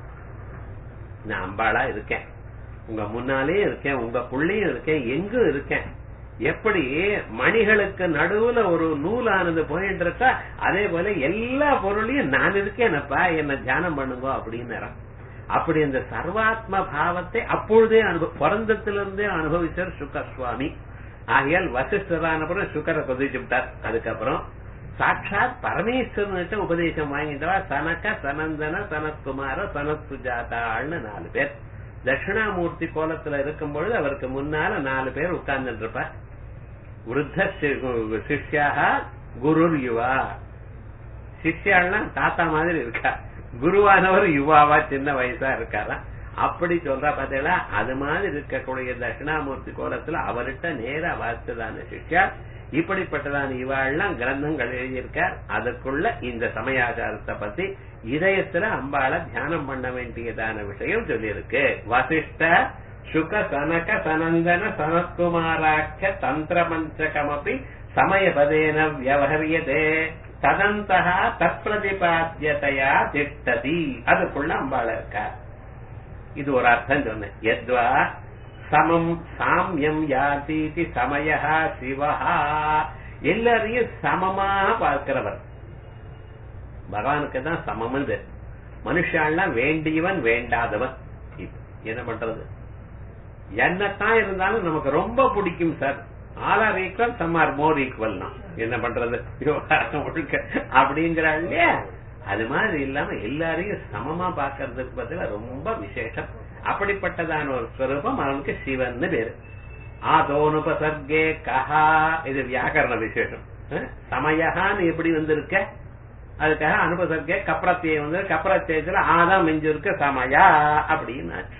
நான் அம்பாளா இருக்கேன் உங்க முன்னாலே இருக்கேன் உங்க புள்ளையும் இருக்கேன் எங்கும் இருக்கேன் எப்படி மணிகளுக்கு நடுவுல ஒரு நூலானது போயிட்டு இருக்கா அதே போல எல்லா பொருளையும் நான் இருக்கேனப்பா என்ன தியானம் பண்ணுங்க அப்படின்னு அப்படி அந்த சர்வாத்ம பாவத்தை அப்பொழுதே அனுபவ பிறந்தத்திலிருந்தே அனுபவிச்சார் சுகசுவாமி ஆகையால் வசிஷ்டரானப்புறம் சுக்கரை கொதிச்சு விட்டார் அதுக்கப்புறம் சாட்சாத் பரமேஸ்வரன்கிட்ட உபதேசம் வாங்கிட்டவா சனக சனந்தன சனத்குமார சனத் சுஜாதாள்னு நாலு பேர் தட்சிணாமூர்த்தி கோலத்துல இருக்கும் பொழுது அவருக்கு முன்னால நாலு பேர் உட்கார்ந்துட்டு இருப்பார் விருத்த சி- சிஷ்யாக குருர் யுவா சிஷ்யாள்னா தாத்தா மாதிரி இருக்கா குருவானவர் யுவாவா சின்ன வயசா இருக்காரா அப்படி சொல்றா பாத்தீங்களா அது மாதிரி இருக்கக்கூடிய தட்சிணாமூர்த்தி கோலத்துல அவர்கிட்ட நேரா வாசித்ததான சிஷ்யா இப்படிப்பட்டதான இவாள்லாம் கிரந்தங்கள் எழுதியிருக்கார் அதுக்குள்ள இந்த சமயாச்சாரத்தை பத்தி இதயத்துல அம்பாள தியானம் பண்ண வேண்டியதான விஷயம் சொல்லியிருக்கு வசிஷ்ட சுக சனக சனந்தன சனத்குமாராட்ச தந்திர மந்திரகமபி சமயபதேன வியவஹரியதே ததந்தः தற்பிரதிபாத்தியதையா திட்டதி அதுக்குள்ள அம்பாள இருக்கார் இது ஒரு அர்த்தம் சொன்னேன் எத்வா சமம் சாமியம் யாதீதி சமயா சிவஹா எல்லாரையும் சமமாக பார்க்கிறவர் பகவானுக்கு தான் சமம் மனுஷாலாம் வேண்டியவன் வேண்டாதவன் இப்ப என்ன பண்றது என்னத்தான் இருந்தாலும் நமக்கு ரொம்ப பிடிக்கும் sir all are equal some are more equal என்ன பண்றது விவகாரம் முழுக்க அப்படிங்கிறாள் இல்லையா அது மாதிரி இல்லாம எல்லாரையும் சமமா பாக்குறதுக்கு பதிலா ரொம்ப விசேஷம் அப்படிப்பட்டதான ஒரு ஸ்வரூபம் அவனுக்கு சிவன் பேரு ஆதோனுபசர்கே கஹா இது வியாக்கரண விசேஷம் அஹ், சமயஹான்னு எப்படி வந்திருக்க அதுக்காக அனுபசர்கே கப்ரத்தியை வந்து கப்ரத்தியத்துல ஆதான் மிஞ்சிருக்க சமயா அப்படின்னு ஆச்சு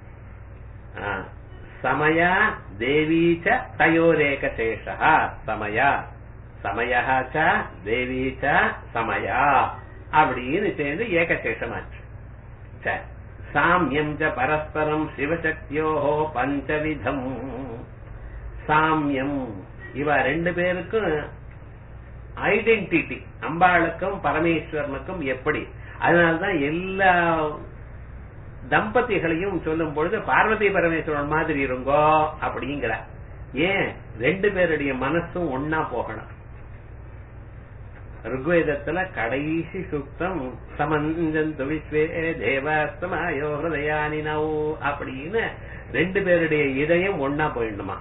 ஆ, சமயா தேவி ச தயோரேக சேஷா சமயா சமயா ச தேவி ச சமயா அப்படின்னு சேர்ந்து ஏகசேஷமாச்சு சரி சாமியம் ச பரஸ்பரம் சிவசக்தியோஹோ பஞ்சவிதம் சாமியம் இவ ரெண்டு பேருக்கும் ஐடென்டிட்டி அம்பாளுக்கும் பரமேஸ்வரனுக்கும் எப்படி அதனாலதான் எல்லா தம்பதிகளையும் சொல்லும் பொழுது பார்வதி பரமேஸ்வரன் மாதிரி இருங்கோ அப்படிங்கிற ஏன் ரெண்டு பேருடைய மனசும் ஒன்னா போகணும் ருக்வேதத்துல கடைசி சுத்தம் சமஞ்சந்து விஸ்வே தேவஸ்தமாயோ ஹிருதயானினோ அப்படின்னு ரெண்டு பேருடைய இதயம் ஒன்னா போயிடணுமா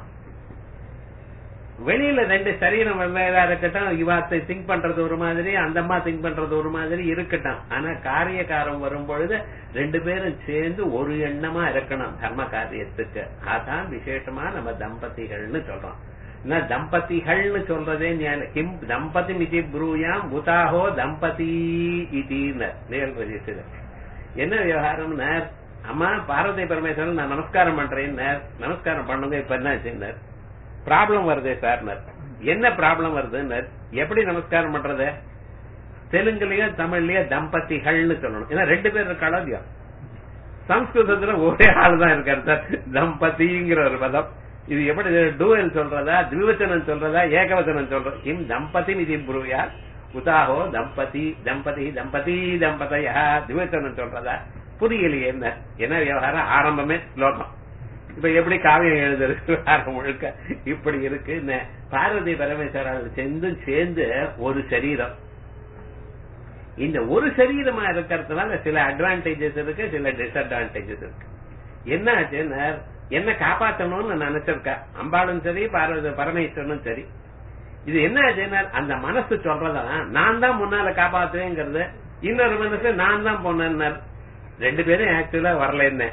வெளியில ரெண்டு சரீரம் வெவ்வேறா இருக்கட்டும் இவாத்தை திங்க் பண்றது ஒரு மாதிரி அந்த அம்மா திங்க் பண்றது ஒரு மாதிரி இருக்கட்டும் ஆனா காரியக்காரம் வரும் பொழுது ரெண்டு பேரும் சேர்ந்து ஒரு எண்ணமா இருக்கணும் தர்ம காரியத்துக்கு அதான் விசேஷமா நம்ம தம்பதிகள்னு சொல்றோம் நான் தம்பதிகள்னு சொல்றதே ஞான- கிம் தம்பதி மிதி ப்ரூயாம் புதாஹோ தம்பதி இதின்னு நேர் பதிச்சுது என்ன விவகாரம்னா அம்மா பார்வதி பரமேஸ்வரன் நான் நமஸ்காரம் பண்றேன் நமஸ்காரம் பண்ணுங்க இப்ப என்ன ஆச்சுன்னார் ப்ராப்ளம் வருதே சார் என்ன ப்ராப்ளம் வருதுன்னு எப்படி நமஸ்காரம் பண்றது தெலுங்குலயோ தமிழ்லயோ தம்பதிகள்னு சொல்லணும் ஏன்னா ரெண்டு பேர் இருக்காளோ இல்லையோ சம்ஸ்கிருதத்துல ஒரே ஆள் தான் இருக்காரு சார் தம்பதிங்கிற ஒரு பதம் இது எப்படி டூவல் சொல்றதா திவிவச்சனம் சொல்றதா ஏகவச்சனம் சொல்றது கிம் தம்பதி இது புருயா உதாஹோ தம்பதி தம்பதி தம்பதி தம்பதையா திவிவச்சனம் சொல்றதா புரியலையே என்ன என்ன விவகாரம் ஆரம்பமே ஸ்லோகம் இப்ப எப்படி காவியம் எழுதுறது ஆரம்பம் முழுக்க இப்படி இருக்கு இந்த பார்வதி பரமேஸ்வரர் சேர்ந்து சேர்ந்து ஒரு சரீரம் இந்த ஒரு சரீரமா இருக்கிறதுனால சில அட்வான்டேஜஸ் இருக்கு சில டிஸ்அட்வான்டேஜஸ் இருக்கு என்ன ஆச்சுன்னா என்ன காப்பாற்றணும்னு நினைச்சிருக்கா அம்பாளும் சரி பார்வதி பரமேஸ்வரனும் சரி இது என்ன ஆச்சுன்னா அந்த மனசு சொல்றதெல்லாம் நான் தான் முன்னால காப்பாத்துவேங்கிறது இன்னொரு மனசு நான் தான் போனேன்னார் ரெண்டு பேரும் ஆக்சுவலா வரல என்ன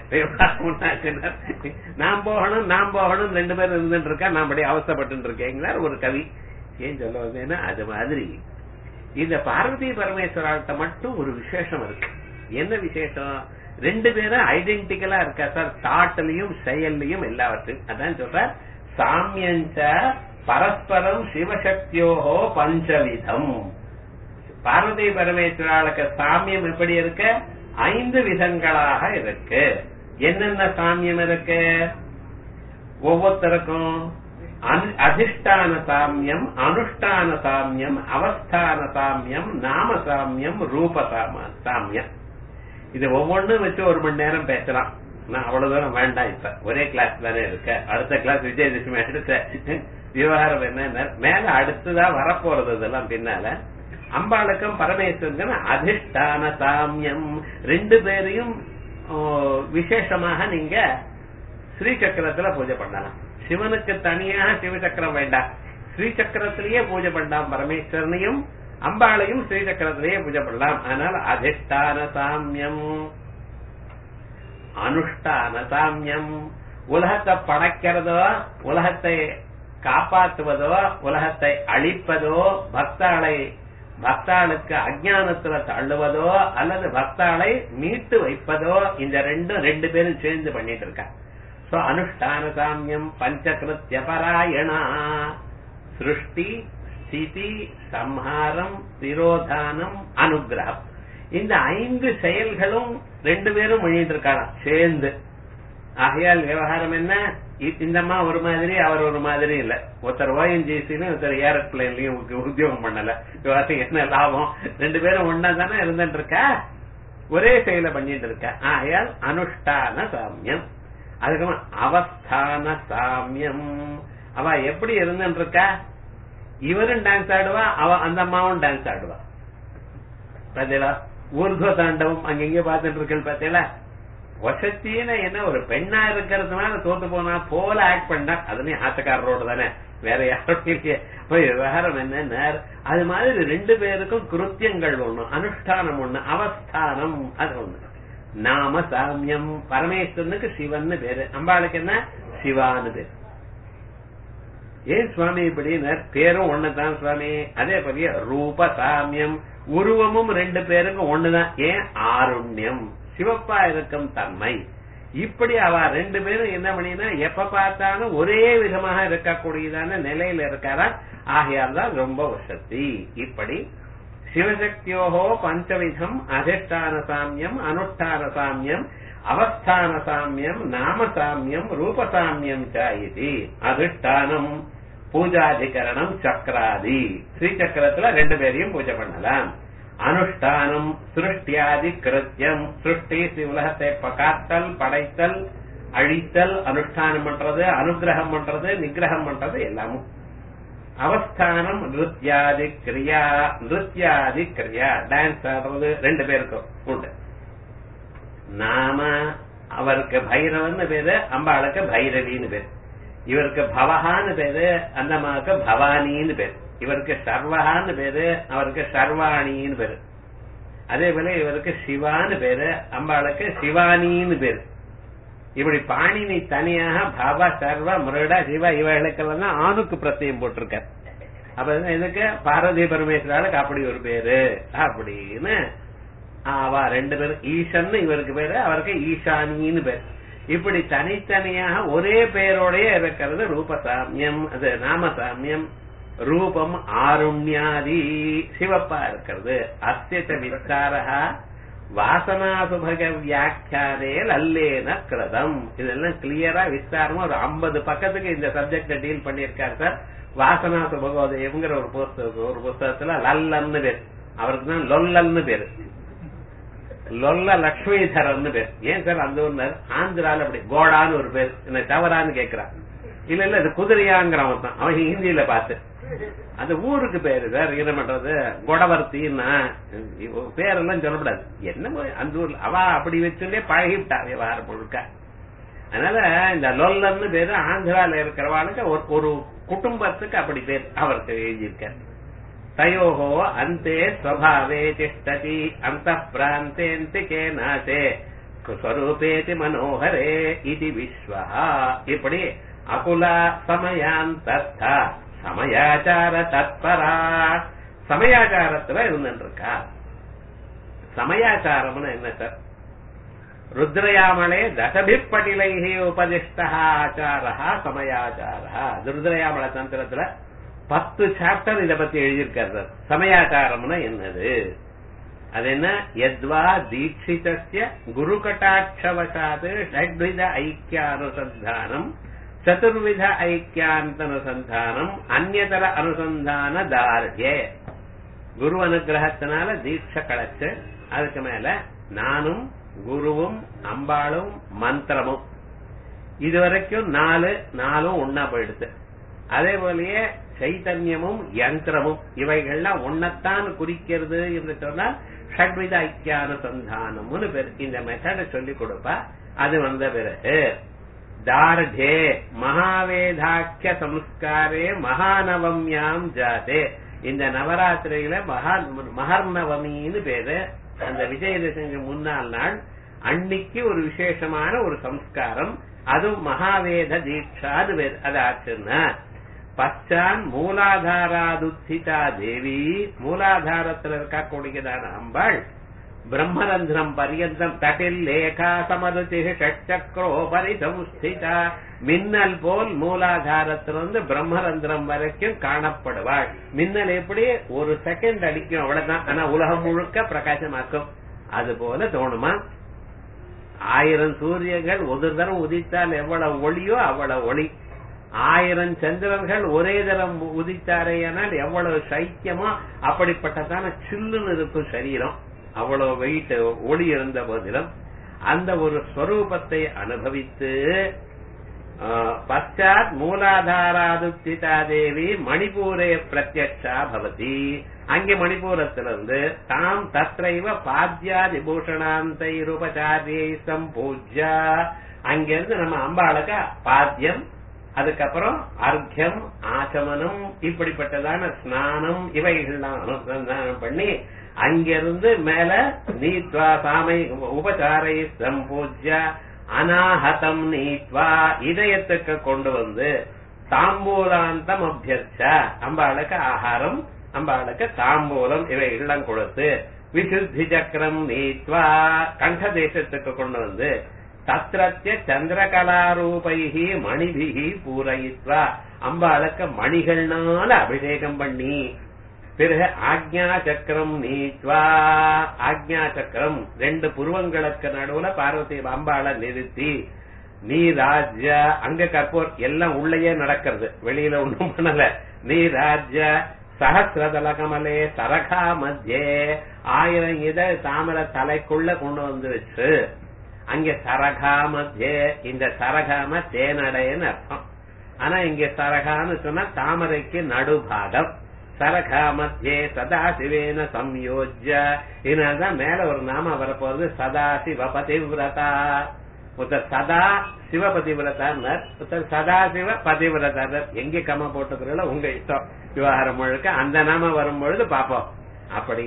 நான் போகணும் நான் போகணும் ரெண்டு பேரும் இருந்துட்டு இருக்கா நான் அப்படி அவசப்பட்டு இருக்கேங்கிறார் ஒரு கவி ஏன் சொல்ல வந்தேன்னா அது மாதிரி இந்த பார்வதி பரமேஸ்வராட்ட மட்டும் ஒரு விசேஷம் இருக்கு என்ன விசேஷம் ரெண்டு பேரும் ஐடென்டிக்கலா இருக்கா சார் தாட்லயும் செயல்லையும் எல்லாவற்றையும் அதான் சொல்ற சாமியஞ்ச பரஸ்பரம் சிவசக்தியோகோ பஞ்சவிதம் பார்வதி பரமேஸ்வராளுக்கு சாமியம் எப்படி இருக்கு ஐந்து விதங்களாக இருக்கு என்னென்ன சாமியம் இருக்கு ஒவ்வொருத்தருக்கும் அனு- அதிஷ்டான சாமியம் அனுஷ்டான சாமியம் அவஸ்தான சாமியம் நாம சாமியம் ரூப சாம- சாமியம் இது ஒவ்வொன்றும் வச்சு ஒரு மணி நேரம் பேசலாம் நான் அவ்வளவு தூரம் வேண்டாம் இப்ப ஒரே கிளாஸ் தானே இருக்க அடுத்த கிளாஸ் விஜயதசமி அடுத்த விவகாரம் என்ன மேல அடுத்ததா வரப்போறது இதெல்லாம் பின்னால அம்பாளுக்கும் பரமேஸ்வரனுக்கும் அதிஷ்டான சாமியம் ரெண்டு பேரையும் ஓ, விசேஷமாக நீங்க ஸ்ரீ சக்கரத்துல பூஜை பண்ணலாம் சிவனுக்கு தனியாக சிவசக்கரம் வேண்டாம் ஸ்ரீசக்கரத்திலேயே பூஜை பண்ணலாம் பரமேஸ்வரனையும் அம்பாளையும் ஸ்ரீசக்கரத்திலேயே பூஜை பண்ணலாம் அதனால அதிஷ்டான சாமியம் அனுஷ்டான சாமியம் உலகத்தை படைக்கிறதோ உலகத்தை காப்பாற்றுவதோ உலகத்தை அழிப்பதோ பக்தாளை பக்தாளுக்கு அஜானத்துல தள்ளுவதோ அல்லது பக்தாளை மீட்டு வைப்பதோ இந்த ரெண்டும் ரெண்டு பேரும் சேர்ந்து பண்ணிட்டு இருக்கா சோ அனுஷ்டான சாமியம் பஞ்சகிருத்திய பராயணா சிருஷ்டி ஸ்திதி சம்ஹாரம் திரோதானம் அனுகிரகம் இந்த ஐந்து செயல்களும் ரெண்டு பேரும் பண்ணிட்டு இருக்காராம் சேர்ந்து ஆகையால் விவகாரம் என்ன இ- இந்தம்மா ஒரு மாதிரி அவர் ஒரு மாதிரி இல்ல ஒருத்தர் ஓஎன்ஜிசின்னு ஒருத்தர் ஏரோப்ளேன்லயும் உத்தியோகம் பண்ணல விவகாரம் என்ன லாபம் ரெண்டு பேரும் ஒன்னா தானே இருந்துட்டு இருக்கா ஒரே செயலை பண்ணிட்டு இருக்கா ஆகையால் அனுஷ்டான சாமியம் அதுக்கப்புறம் அவஸ்தான சாமியம் அவ எப்படி இருந்துட்டு இருக்கா இவரும் டான்ஸ் ஆடுவா அவ அந்த அம்மாவும் டான்ஸ் ஆடுவா பாத்தீங்களா ஊர்துவ தாண்டவம் அங்கங்க பாத்துட்டு இருக்கேன் பாத்தீங்களா வசத்தின்னு என்ன ஒரு பெண்ணா இருக்கிறதுனால தோத்து போனா போல ஆக்ட் பண்ணா அதுலயும் ஆட்டக்காரரோட தானே வேற யாரும் இல்லையே அப்ப விவகாரம் என்ன அது மாதிரி ரெண்டு பேருக்கும் கிருத்தியங்கள் ஒண்ணு அனுஷ்டானம் ஒண்ணு அவஸ்தானம் அது ஒண்ணு நாம சாமியம் பரமேஸ்வரனுக்கு சிவன்னு பேரு அம்பாளுக்கு என்ன சிவான்னு பேரு ஏன் சுவாமி இப்படின்னு பேரும் ஒண்ணுதான் சுவாமி அதே போலயே ரூப சாமியம் உருவமும் ரெண்டு பேருக்கும் ஒண்ணுதான் ஏன் ஆருண்யம் சிவப்பா இருக்கும் தன்மை இப்படி அவ ரெண்டு பேரும் என்ன பண்ணினா எப்ப பார்த்தாலும் ஒரே விதமாக இருக்கக்கூடியதான நிலையில இருக்காரா ஆகையால் தான் ரொம்ப வசதி இப்படி சிவசக்தியோகோ பஞ்சவிதம் அதிஷ்டான சாமியம் அனுஷ்டான சாமியம் அவஸ்தான சாமியம் நாம சாமியம் ரூப சாமியம் இது அதிஷ்டானம் பூஜாதிகரணம் சக்கராதி ஸ்ரீசக்கரத்துல ரெண்டு பேரையும் பூஜை பண்ணலாம் அனுஷ்டானம் சிருஷ்டியாதி கிருத்தியம் சிருஷ்டி உலகத்தை காத்தல் படைத்தல் அழித்தல் அனுஷ்டானம் பண்றது அனுகிரகம் பண்றது நிகிரகம் பண்றது எல்லாமும் அவஸ்தானம் நிருத்யாதி கிரியா நிருத்யாதி கிரியா டான்ஸ் ஆடுறது ரெண்டு பேருக்கும் உண்டு நாம அவருக்கு பைரவன்னு பேரு அம்பாளுக்கு பைரவின்னு பேரு இவருக்கு பவஹான்னு பேரு அந்த அம்மாவுக்கு பவானின்னு பேரு இவருக்கு சர்வஹான்னு பேரு அவருக்கு சர்வாணின்னு பேரு அதே போல இவருக்கு சிவான்னு பேரு அம்பாளுக்கு சிவானின்னு பேரு இப்படி பாணினி தனியாக பவ சர்வ முருட சிவ இவர்களுக்கெல்லாம் ஆணுக்கு பிரத்தியம் போட்டிருக்கார் அப்ப இதுக்கு பார்வதி பரமேஸ்வராளுக்கு அப்படி ஒரு பேரு அப்படின்னு அவ ரெண்டு பேரும் ஈசன் இவருக்கு பேரு அவருக்கு ஈசானின்னு பேரு இப்படி தனித்தனியாக ஒரே பெயரோடய இருக்கிறது ரூபசாமியம் அது நாமசாமியம் ரூபம் ஆருண்யாதி சிவப்பா இருக்கிறது அஸ்திய விஸ்தாரா வாசனா சுபக வியாக்கியானே லல்லேன கிருதம் இதெல்லாம் கிளியரா விஸ்தாரமா ஒரு ஐம்பது பக்கத்துக்கு இந்த சப்ஜெக்ட டீல் பண்ணியிருக்காரு சார் வாசனா சுபகோதயம்ங்கிற ஒரு புஸ்தகம் ஒரு புஸ்தகத்துல லல்லன்னு பேர் அவருக்கு தான் லொல்லன்னு பேரு லொல்ல லக்ஷ்மிதரன் பேர் ஏன் சார் அந்த ஊர்ல ஆந்திரால அப்படி கோடான்னு ஒரு பேர் என்ன தவறான்னு கேக்குறான் இல்ல இல்ல இது குதிரையாங்கிறவன் தான் அவன் ஹிந்தியில பார்த்து அந்த ஊருக்கு பேரு சார் என்ன பண்றது கொடவர்த்தின்னா இவ பேரெல்லாம் சொல்லக்கூடாது என்னமோ அந்த ஊர்ல அவ அப்படி வச்சுட்டே பழகிவிட்டா விவகாரம் முழுக்க அதனால இந்த லொல்லன்னு பேரு ஆந்திரால இருக்கிறவாளுக்கு ஒரு ஒரு குடும்பத்துக்கு அப்படி பேர் அவருக்கு எழுதியிருக்கார் தயோஹோ அந்தே ஸ்வபாவே திஷ்டதி அந்த பிராந்தேந்திகே நாசே ஸ்வரூபேதி மனோகரே இது விஸ்வா இப்படி அகுலா சமயாந்தஸ்தா சமயாச்சார தத்பரா சமயாச்சாரத்துல இருந்துருக்கா சமயாச்சாரம்னு என்ன சார் ருத்ரயாமளே தசபிப்பட்டிலைஹி உபதிஷ்டா ஆச்சாரா சமயாச்சாரா ருத்ரயாமள தந்திரத்துல பத்து சாப்டர் இத பத்தி எழுதியிருக்காரு சார் சமயாச்சாரம்னா என்னது அது என்ன எத்வா தீட்சிதஸ்ய குரு கட்டாட்சவசாத் ஷட்வித ஐக்கியானுசந்தானம் சதுர்வித ஐக்கியாந்தனுசந்தானம் அந்நதர அனுசந்தான தார்யே குரு அனுகிரகத்தினால தீட்சை களைச்சு அதுக்கு மேல நானும் குருவும் அம்பாளும் மந்திரமும் இதுவரைக்கும் நாலு நாலும் ஒன்னா போயிடுது அதே போலயே சைத்தன்யமும் யந்திரமும் இவைகள்லாம் ஒன்னத்தான் குறிக்கிறது என்று சொன்னால் ஷட்வித ஐக்கியானுசந்தானம்னு பேர் இந்த மெத்தட சொல்லி கொடுப்பா அது வந்த பிறகு தார்டே மகாவேதாக்கிய சம்ஸ்காரே மகாநவம்யாம் ஜாதே இந்த நவராத்திரியில மகா மகர்நவமின்னு பேரு அந்த விஜயதசமிக்கு முன்னாள் நாள் அன்னைக்கு ஒரு விசேஷமான ஒரு சம்ஸ்காரம் அதுவும் மகாவேத தீட்சாது வேறு அது ஆச்சுன்னா பச்சான் மூலாதாராதுத்திதா தேவி மூலாதாரத்தில் இருக்கக்கூடியதான அம்பாள் பிரம்மரந்திரம் பரியந்தம் தட்டில் லேகா சமருதி ஷட்சக்ரோபரி சம்ஸ்திதா மின்னல் போல் மூலாதாரத்திலிருந்து பிரம்மரந்திரம் வரைக்கும் காணப்படுவாள் மின்னல் எப்படி ஒரு செகண்ட் அடிக்கும் அவ்வளவுதான் ஆனா உலகம் முழுக்க பிரகாசமாக்கும் அது போல தோணுமா ஆயிரம் சூரியர்கள் ஒரு தரம் உதித்தால் எவ்வளவு ஒளியோ அவ்வளவு ஒளி ஆயிரம் சந்திரர்கள் ஒரே தரம் உதித்தாரேயானால் எவ்வளவு சைக்கியமோ அப்படிப்பட்டதான சில்லுன்னு இருக்கும் சரீரம் அவ்வளவு வெயிட் ஒளி இருந்த போதிலும் அந்த ஒரு ஸ்வரூபத்தை அனுபவித்து பశ్చాத் மூலாதாராதுத்திதா தேவி மணிப்பூரே பிரத்யட்சா பவதி அங்கே மணிப்பூரத்திலிருந்து தாம் தத்ரைவ பாத்யாதி பூஷணாந்தைருபச்சாரியை சம்பூஜ்யா அங்கிருந்து நம்ம அம்பாளுக்கு பாத்தியம் அதுக்கப்புறம் அர்க்கியம் ஆச்சமனம் இப்படிப்பட்டதான ஸ்நானம் இவைகள்லாம் அனுசந்தானம் பண்ணி அங்கிருந்து மேல நீத்வா சாமை உபச்சாரை சம்பூஜ்யா அனாஹதம் நீத்வா இதயத்துக்கு கொண்டு வந்து தாம்பூலாந்தம் அபியர்ச்ச அம்பாளுக்கு ஆகாரம் அம்பாளுக்கு தாம்பூலம் இவைகள்லாம் கொடுத்து விசுத்தி சக்கரம் நீத்வா கண்ட தேசத்துக்கு கொண்டு வந்து தத்ரத்திய சந்திரகலாரூபைகி மணிபிகி பூரயித்வா அம்பாளுக்கு மணிகள்னால அபிஷேகம் பண்ணி பிறகு ஆக்ஞா சக்கரம் நீத்வா ஆக்ஞா சக்கரம் ரெண்டு புருவங்களுக்கு நடுவுல பார்வதி அம்பாளை நிறுத்தி நீ ராஜ்ய அங்க கற்போர் எல்லாம் உள்ளேயே நடக்கிறது வெளியில ஒண்ணும் பண்ணல நீ ராஜ்ய சகசிரதல கமலே சரகா மத்தியே ஆயிரம் இத தாமரை தலைக்குள்ள கொண்டு வந்து வச்சு அங்க சரகா மத்தியே இந்த சரகாம தேனடைன்னு அர்த்தம் ஆனா இங்க சரகான்னு சொன்னா தாமரைக்கு நடுபாகம் சரகா மத்தியே சதாசிவேன சம்யோஜ்ய இதனால்தான் மேல ஒரு நாம வரப்போறது சதா சிவ பதிவிரதா ஒருத்தர் சதா சிவ பதிவிரதார் ஒருத்தர் சதா சிவ பதிவிரதார் எங்க கம போட்டுக்கிறீங்களோ உங்க இஷ்டம் விவகாரம் முழுக்க அந்த நாம வரும்பொழுது பாப்போம் அப்படி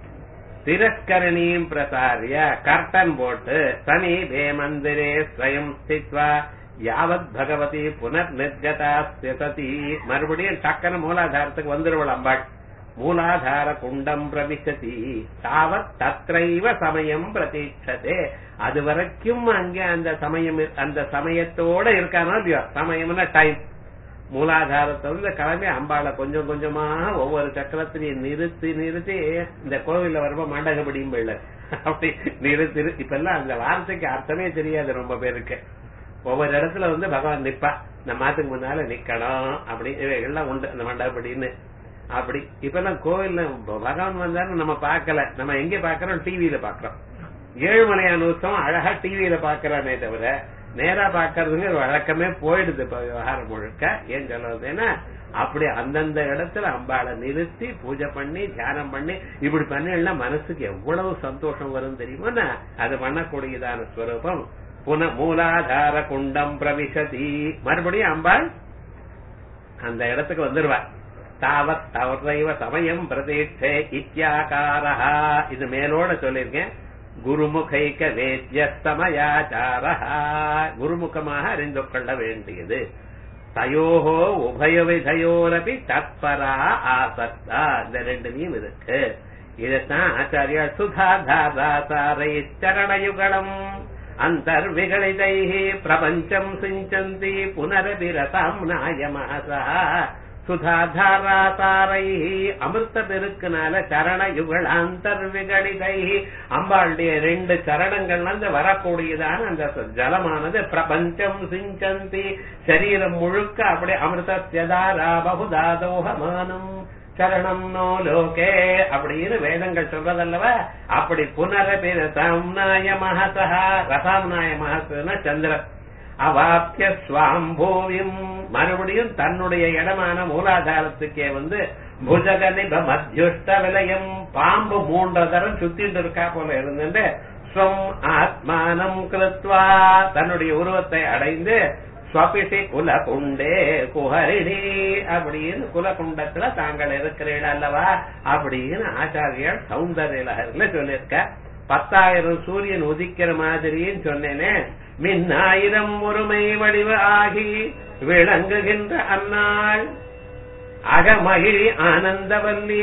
திரஸ்கரணியும் பிரசாரிய கர்டன் போட்டு சமீபே மந்திரே ஸ்வயம் ஸ்தித்வா யாவத் பகவதி புனர் நிர்கதா சதி மறுபடியும் டக்குன்னு மூலாதாரத்துக்கு வந்துருவள் அம்பாள் மூலாதார குண்டம் பிரவிசதி தாவத் தத்ரைவ சமயம் பிரதீட்சதே அது வரைக்கும் அங்க அந்த சமயம் அந்த சமயத்தோட இருக்கானோ இல்லையோ சமயம்னா டைம் மூலாதாரத்திலிருந்து கிளம்பி அம்பாளை கொஞ்சம் கொஞ்சமா ஒவ்வொரு சக்கரத்திலையும் நிறுத்தி நிறுத்தி இந்த கோவில்ல வரப்ப மண்டகப்படியும் போயில அப்படி நிறுத்தி இப்ப எல்லாம் அந்த வார்த்தைக்கு அர்த்தமே தெரியாது ரொம்ப பேருக்கு ஒவ்வொரு இடத்துல வந்து பகவான் நிப்பா இந்த மாத்துக்கு முன்னால நிக்கணும் அப்படி இவைகள்லாம் உண்டு அந்த மண்டபடின்னு அப்படி இப்ப எல்லாம் கோவில்ல பகவான் வந்தாலும் நம்ம பார்க்கல நம்ம எங்க பாக்குறோம் டிவியில பாக்குறோம் ஏழுமலையான உற்சவம் அழகா டிவியில பாக்குறானே தவிர நேரா பாக்குறதுங்க ஒரு வழக்கமே போயிடுது இப்ப விவகாரம் முழுக்க ஏன் சொல்றதுன்னா அப்படி அந்தந்த இடத்துல அம்பாளை நிறுத்தி பூஜை பண்ணி தியானம் பண்ணி இப்படி பண்ணா மனசுக்கு எவ்வளவு சந்தோஷம் வரும் தெரியுமா அது பண்ணக்கூடியதான ஸ்வரூபம் புன மூலாதார குண்டம் பிரவிசதி மறுபடியும் அம்பாள் அந்த இடத்துக்கு வந்துருவா தாவத் தவறைவ சமயம் பிரதீட்சே இத்தியாகாரா இது மேலோட சொல்லியிருக்கேன் குருமுகைக்க வேத்திய சமயாச்சாரா குருமுகமாக அறிந்து கொள்ள வேண்டியது தயோஹோ உபயவிதையோரபி தத்பரா ஆசக்தா இந்த ரெண்டுலையும் இருக்கு இதைத்தான் ஆச்சாரியா சுதாதாராசாரை சரணயுகளம் அந்தர்விகலிதைः பிரபஞ்சம் சிஞ்சந்தி புனரபிரதாம் நாயமாசா சுதாதாராசாரை அமிர்த பெருக்குனால சரண யுகளாந்தர்விகலிதை அம்பாளுடைய ரெண்டு சரணங்கள்ல இருந்து வரக்கூடியதான அந்த ஜலமானது பிரபஞ்சம் சிஞ்சந்தி சரீரம் முழுக்க அப்படி அமிர்தத்யதாரா பகுதாதோகமானம் சரணம் நோ லோகே அப்படின்னு வேதங்கள் சொல்றதல்லவா அப்படி புனரபி ரசாம்னாய மகசா ரசாம்னாய மகசுனா சந்திரன் அவாப்பிய சுவாம்போவியும் மறுபடியும் தன்னுடைய இடமான மூலாதாரத்துக்கே வந்து புஜகனிப மத்தியுஷ்ட விலயம் பாம்பு மூன்று தரம் சுத்திட்டு இருக்கா போல இருந்துட்டு ஸ்வம் ஆத்மானம் கிருத்வா தன்னுடைய உருவத்தை அடைந்து ஸ்வபிஷி குலகுண்டே குஹரிணி அப்படின்னு குலகுண்டத்துல தாங்கள் இருக்கிறீர்கள் அல்லவா அப்படின்னு ஆச்சாரியார் சௌந்தர்ய லகரில சொல்லியிருக்க பத்தாயிரம் சூரியன் உதிக்கிற மாதிரின்னு சொன்னேனே மின்னாயிரம் ஒருமை வடிவ ஆகி விளங்குகின்ற அந்நாள் அகமகிழி ஆனந்தவல்லி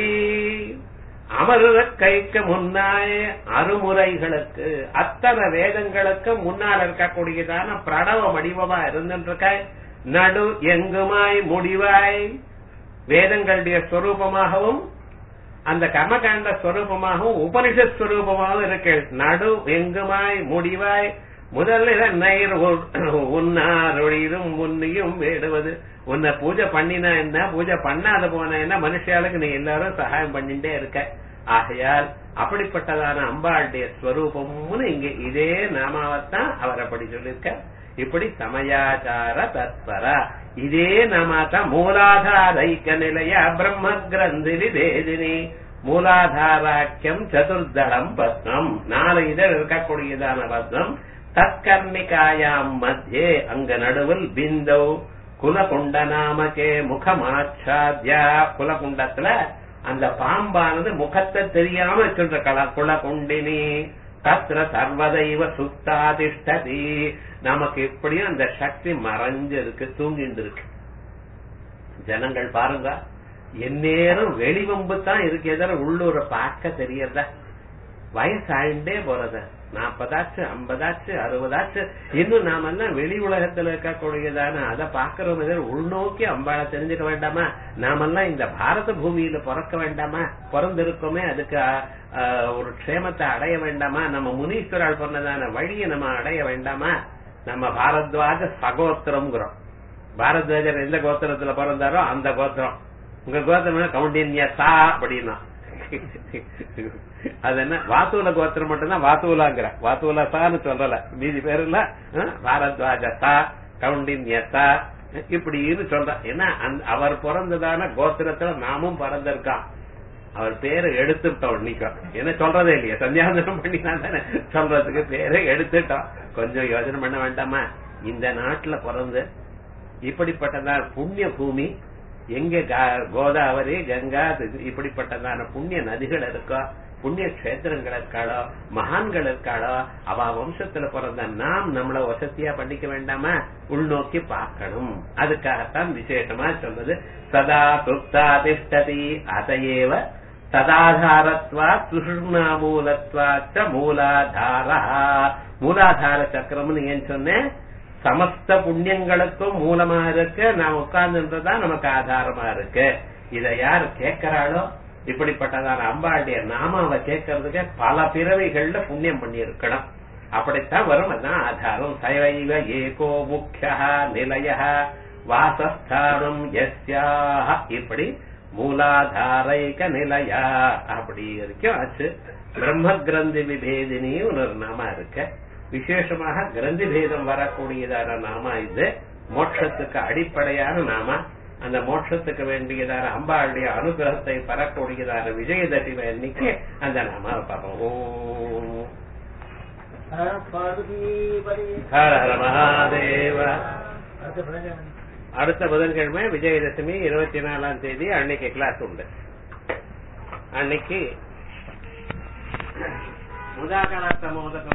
அமருத கைக்கு முன்னாயே அருமுறைகளுக்கு அத்தனை வேதங்களுக்கு முன்னால் இருக்கக்கூடியதான பிரணவ வடிவமா இருந்துருக்க நடு எங்குமாய் முடிவாய் வேதங்களுடைய ஸ்வரூபமாகவும் அந்த கர்மகாண்ட ஸ்வரூபமாகவும் உபனிஷத் ஸ்வரூபமாகவும் இருக்கு நடு எங்குமாய் முடிவாய் முதல்ல நயிர் உன்னாரொழியும் முன்னியும் வேடுவது உன்னை பூஜை பண்ணினா என்ன பூஜை பண்ணாத போன என்ன மனுஷாளுக்கு நீ எல்லாரும் சகாயம் பண்ணிட்டே இருக்க ஆகையால் அப்படிப்பட்டதான அம்பாளுடைய ஸ்வரூபம்னு இங்க இதே நாமாவத்தான் அவர் அப்படி சொல்லியிருக்க இப்படி சமயாச்சார தத்பரா இதே நாமாத்தான் மூலாதாரைக்க நிலைய பிரம்ம கிரந்தி விவேதினி மூலாதாராக்கியம் சதுர்தளம் பத்னம் நாலு இதழ் இருக்கக்கூடியதான பத்னம் தற்கர்ணிகாயாம் மத்தியே அங்க நடுவில் பிந்தவ் குலகுண்ட நாமகே முகமாச்சாத்யா குலகுண்டத்துல அந்த பாம்பானது முகத்தை தெரியாம வச்சுன்ற கல குலகுண்டினி தத்ர சர்வதைவ சுத்தாதிஷ்டதி நமக்கு எப்படியும் அந்த சக்தி மறைஞ்சு இருக்கு தூங்கிட்டு இருக்கு ஜனங்கள் பாருங்க எந்நேரம் வெளிவம்பு தான் இருக்கு எதிர உள்ளூரை பார்க்க தெரியறதா வயசாயிண்டே போறது நாற்பதாச்சு ஐம்பதாச்சு அறுபதாச்சு இன்னும் நாம எல்லாம் வெளி உலகத்துல இருக்கக்கூடியதான அதை பாக்குறோம் உள்நோக்கி அம்பாளை தெரிஞ்சுக்க வேண்டாமா நாமெல்லாம் இந்த பாரத பூமியில பிறக்க வேண்டாமா பிறந்திருக்கோமே அதுக்கு ஒரு க்ஷேமத்தை அடைய வேண்டாமா நம்ம முனீஸ்வரால் சொன்னதான வழியை நம்ம அடைய வேண்டாமா நம்ம பாரத்வாஜ சகோத்திரம்ங்கிறோம் பாரத்வாஜர் எந்த கோத்திரத்துல பிறந்தாரோ அந்த கோத்திரம் உங்க கோத்திரம் கவுண்டின்யா சா அப்படின்னா அது என்ன வாத்தூல கோத்திரம் மட்டும்தான் வாத்தூலாங்கிற வாத்தூலா சான்னு சொல்லல மீதி பேர் இல்ல பாரத்வாஜ சா கவுண்டின்ய சா இப்படின்னு சொல்ற ஏன்னா அவர் பிறந்ததான கோத்திரத்துல நாமும் பிறந்திருக்கான் அவர் பேரை எடுத்துட்டோம் இன்னைக்கும் என்ன சொல்றதே இல்லையா சந்தியாவந்தனம் பண்ணி தானே சொல்றதுக்கு பேரை எடுத்துட்டோம் கொஞ்சம் யோசனை பண்ண வேண்டாமா இந்த நாட்டுல பிறந்து இப்படிப்பட்டதான் புண்ணிய பூமி எங்க கோதாவரி கங்கா இப்படிப்பட்டதான புண்ணிய நதிகள் இருக்கோ புண்ணிய கஷேத்திரங்கள் இருக்காளோ மகான்கள் இருக்காளோ அவ வம்சத்துல பிறந்த நாம் நம்மள வசதியா பண்ணிக்க வேண்டாமா உள்நோக்கி பார்க்கணும் அதுக்காகத்தான் விசேஷமா சொல்றது சதா துப்தாதிஷ்டதி அதையேவ சதாதாரத்வா சுஷ்ணா மூலத்வாச்ச மூலாதாரா மூலாதார சக்கரம்னு ஏன் சொன்னேன் சமஸ்த புண்ணியங்களுக்கும் மூலமா இருக்கு நான் உட்கார்ந்துன்றதுதான் நமக்கு ஆதாரமா இருக்கு இத யார் கேட்கிறாளோ இப்படிப்பட்டதான அம்பாளுடைய நாமாவை கேட்கறதுக்கு பல பிறவைகள்ல புண்ணியம் பண்ணி இருக்கணும் அப்படித்தான் வரும் அதான் ஆதாரம் சைவைவ ஏகோ முக்கிய நிலைய வாசஸ்தானம் எஸ்யாக இப்படி மூலாதாரைக நிலையா அப்படி வரைக்கும் ஆச்சு பிரம்ம கிரந்தி விபேதினி ஒரு நாமா இருக்கு விசேஷமாக கிரந்தி பேதம் வரக்கூடியதான நாமா இது மோட்சத்துக்கு அடிப்படையான நாமா அந்த மோட்சத்துக்கு வேண்டியதான அம்பாளுடைய அனுகிரகத்தை பெறக்கூடியதான விஜயதசமி அன்னைக்கு அந்த நாம பார்ப்போம் ஓம் ஹர ஹர மகாதேவ அடுத்த புதன்கிழமை விஜயதசமி இருபத்தி நாலாம் தேதி அன்னைக்கு கிளாஸ் உண்டு அன்னைக்கு முதாகராத்த மோதகம்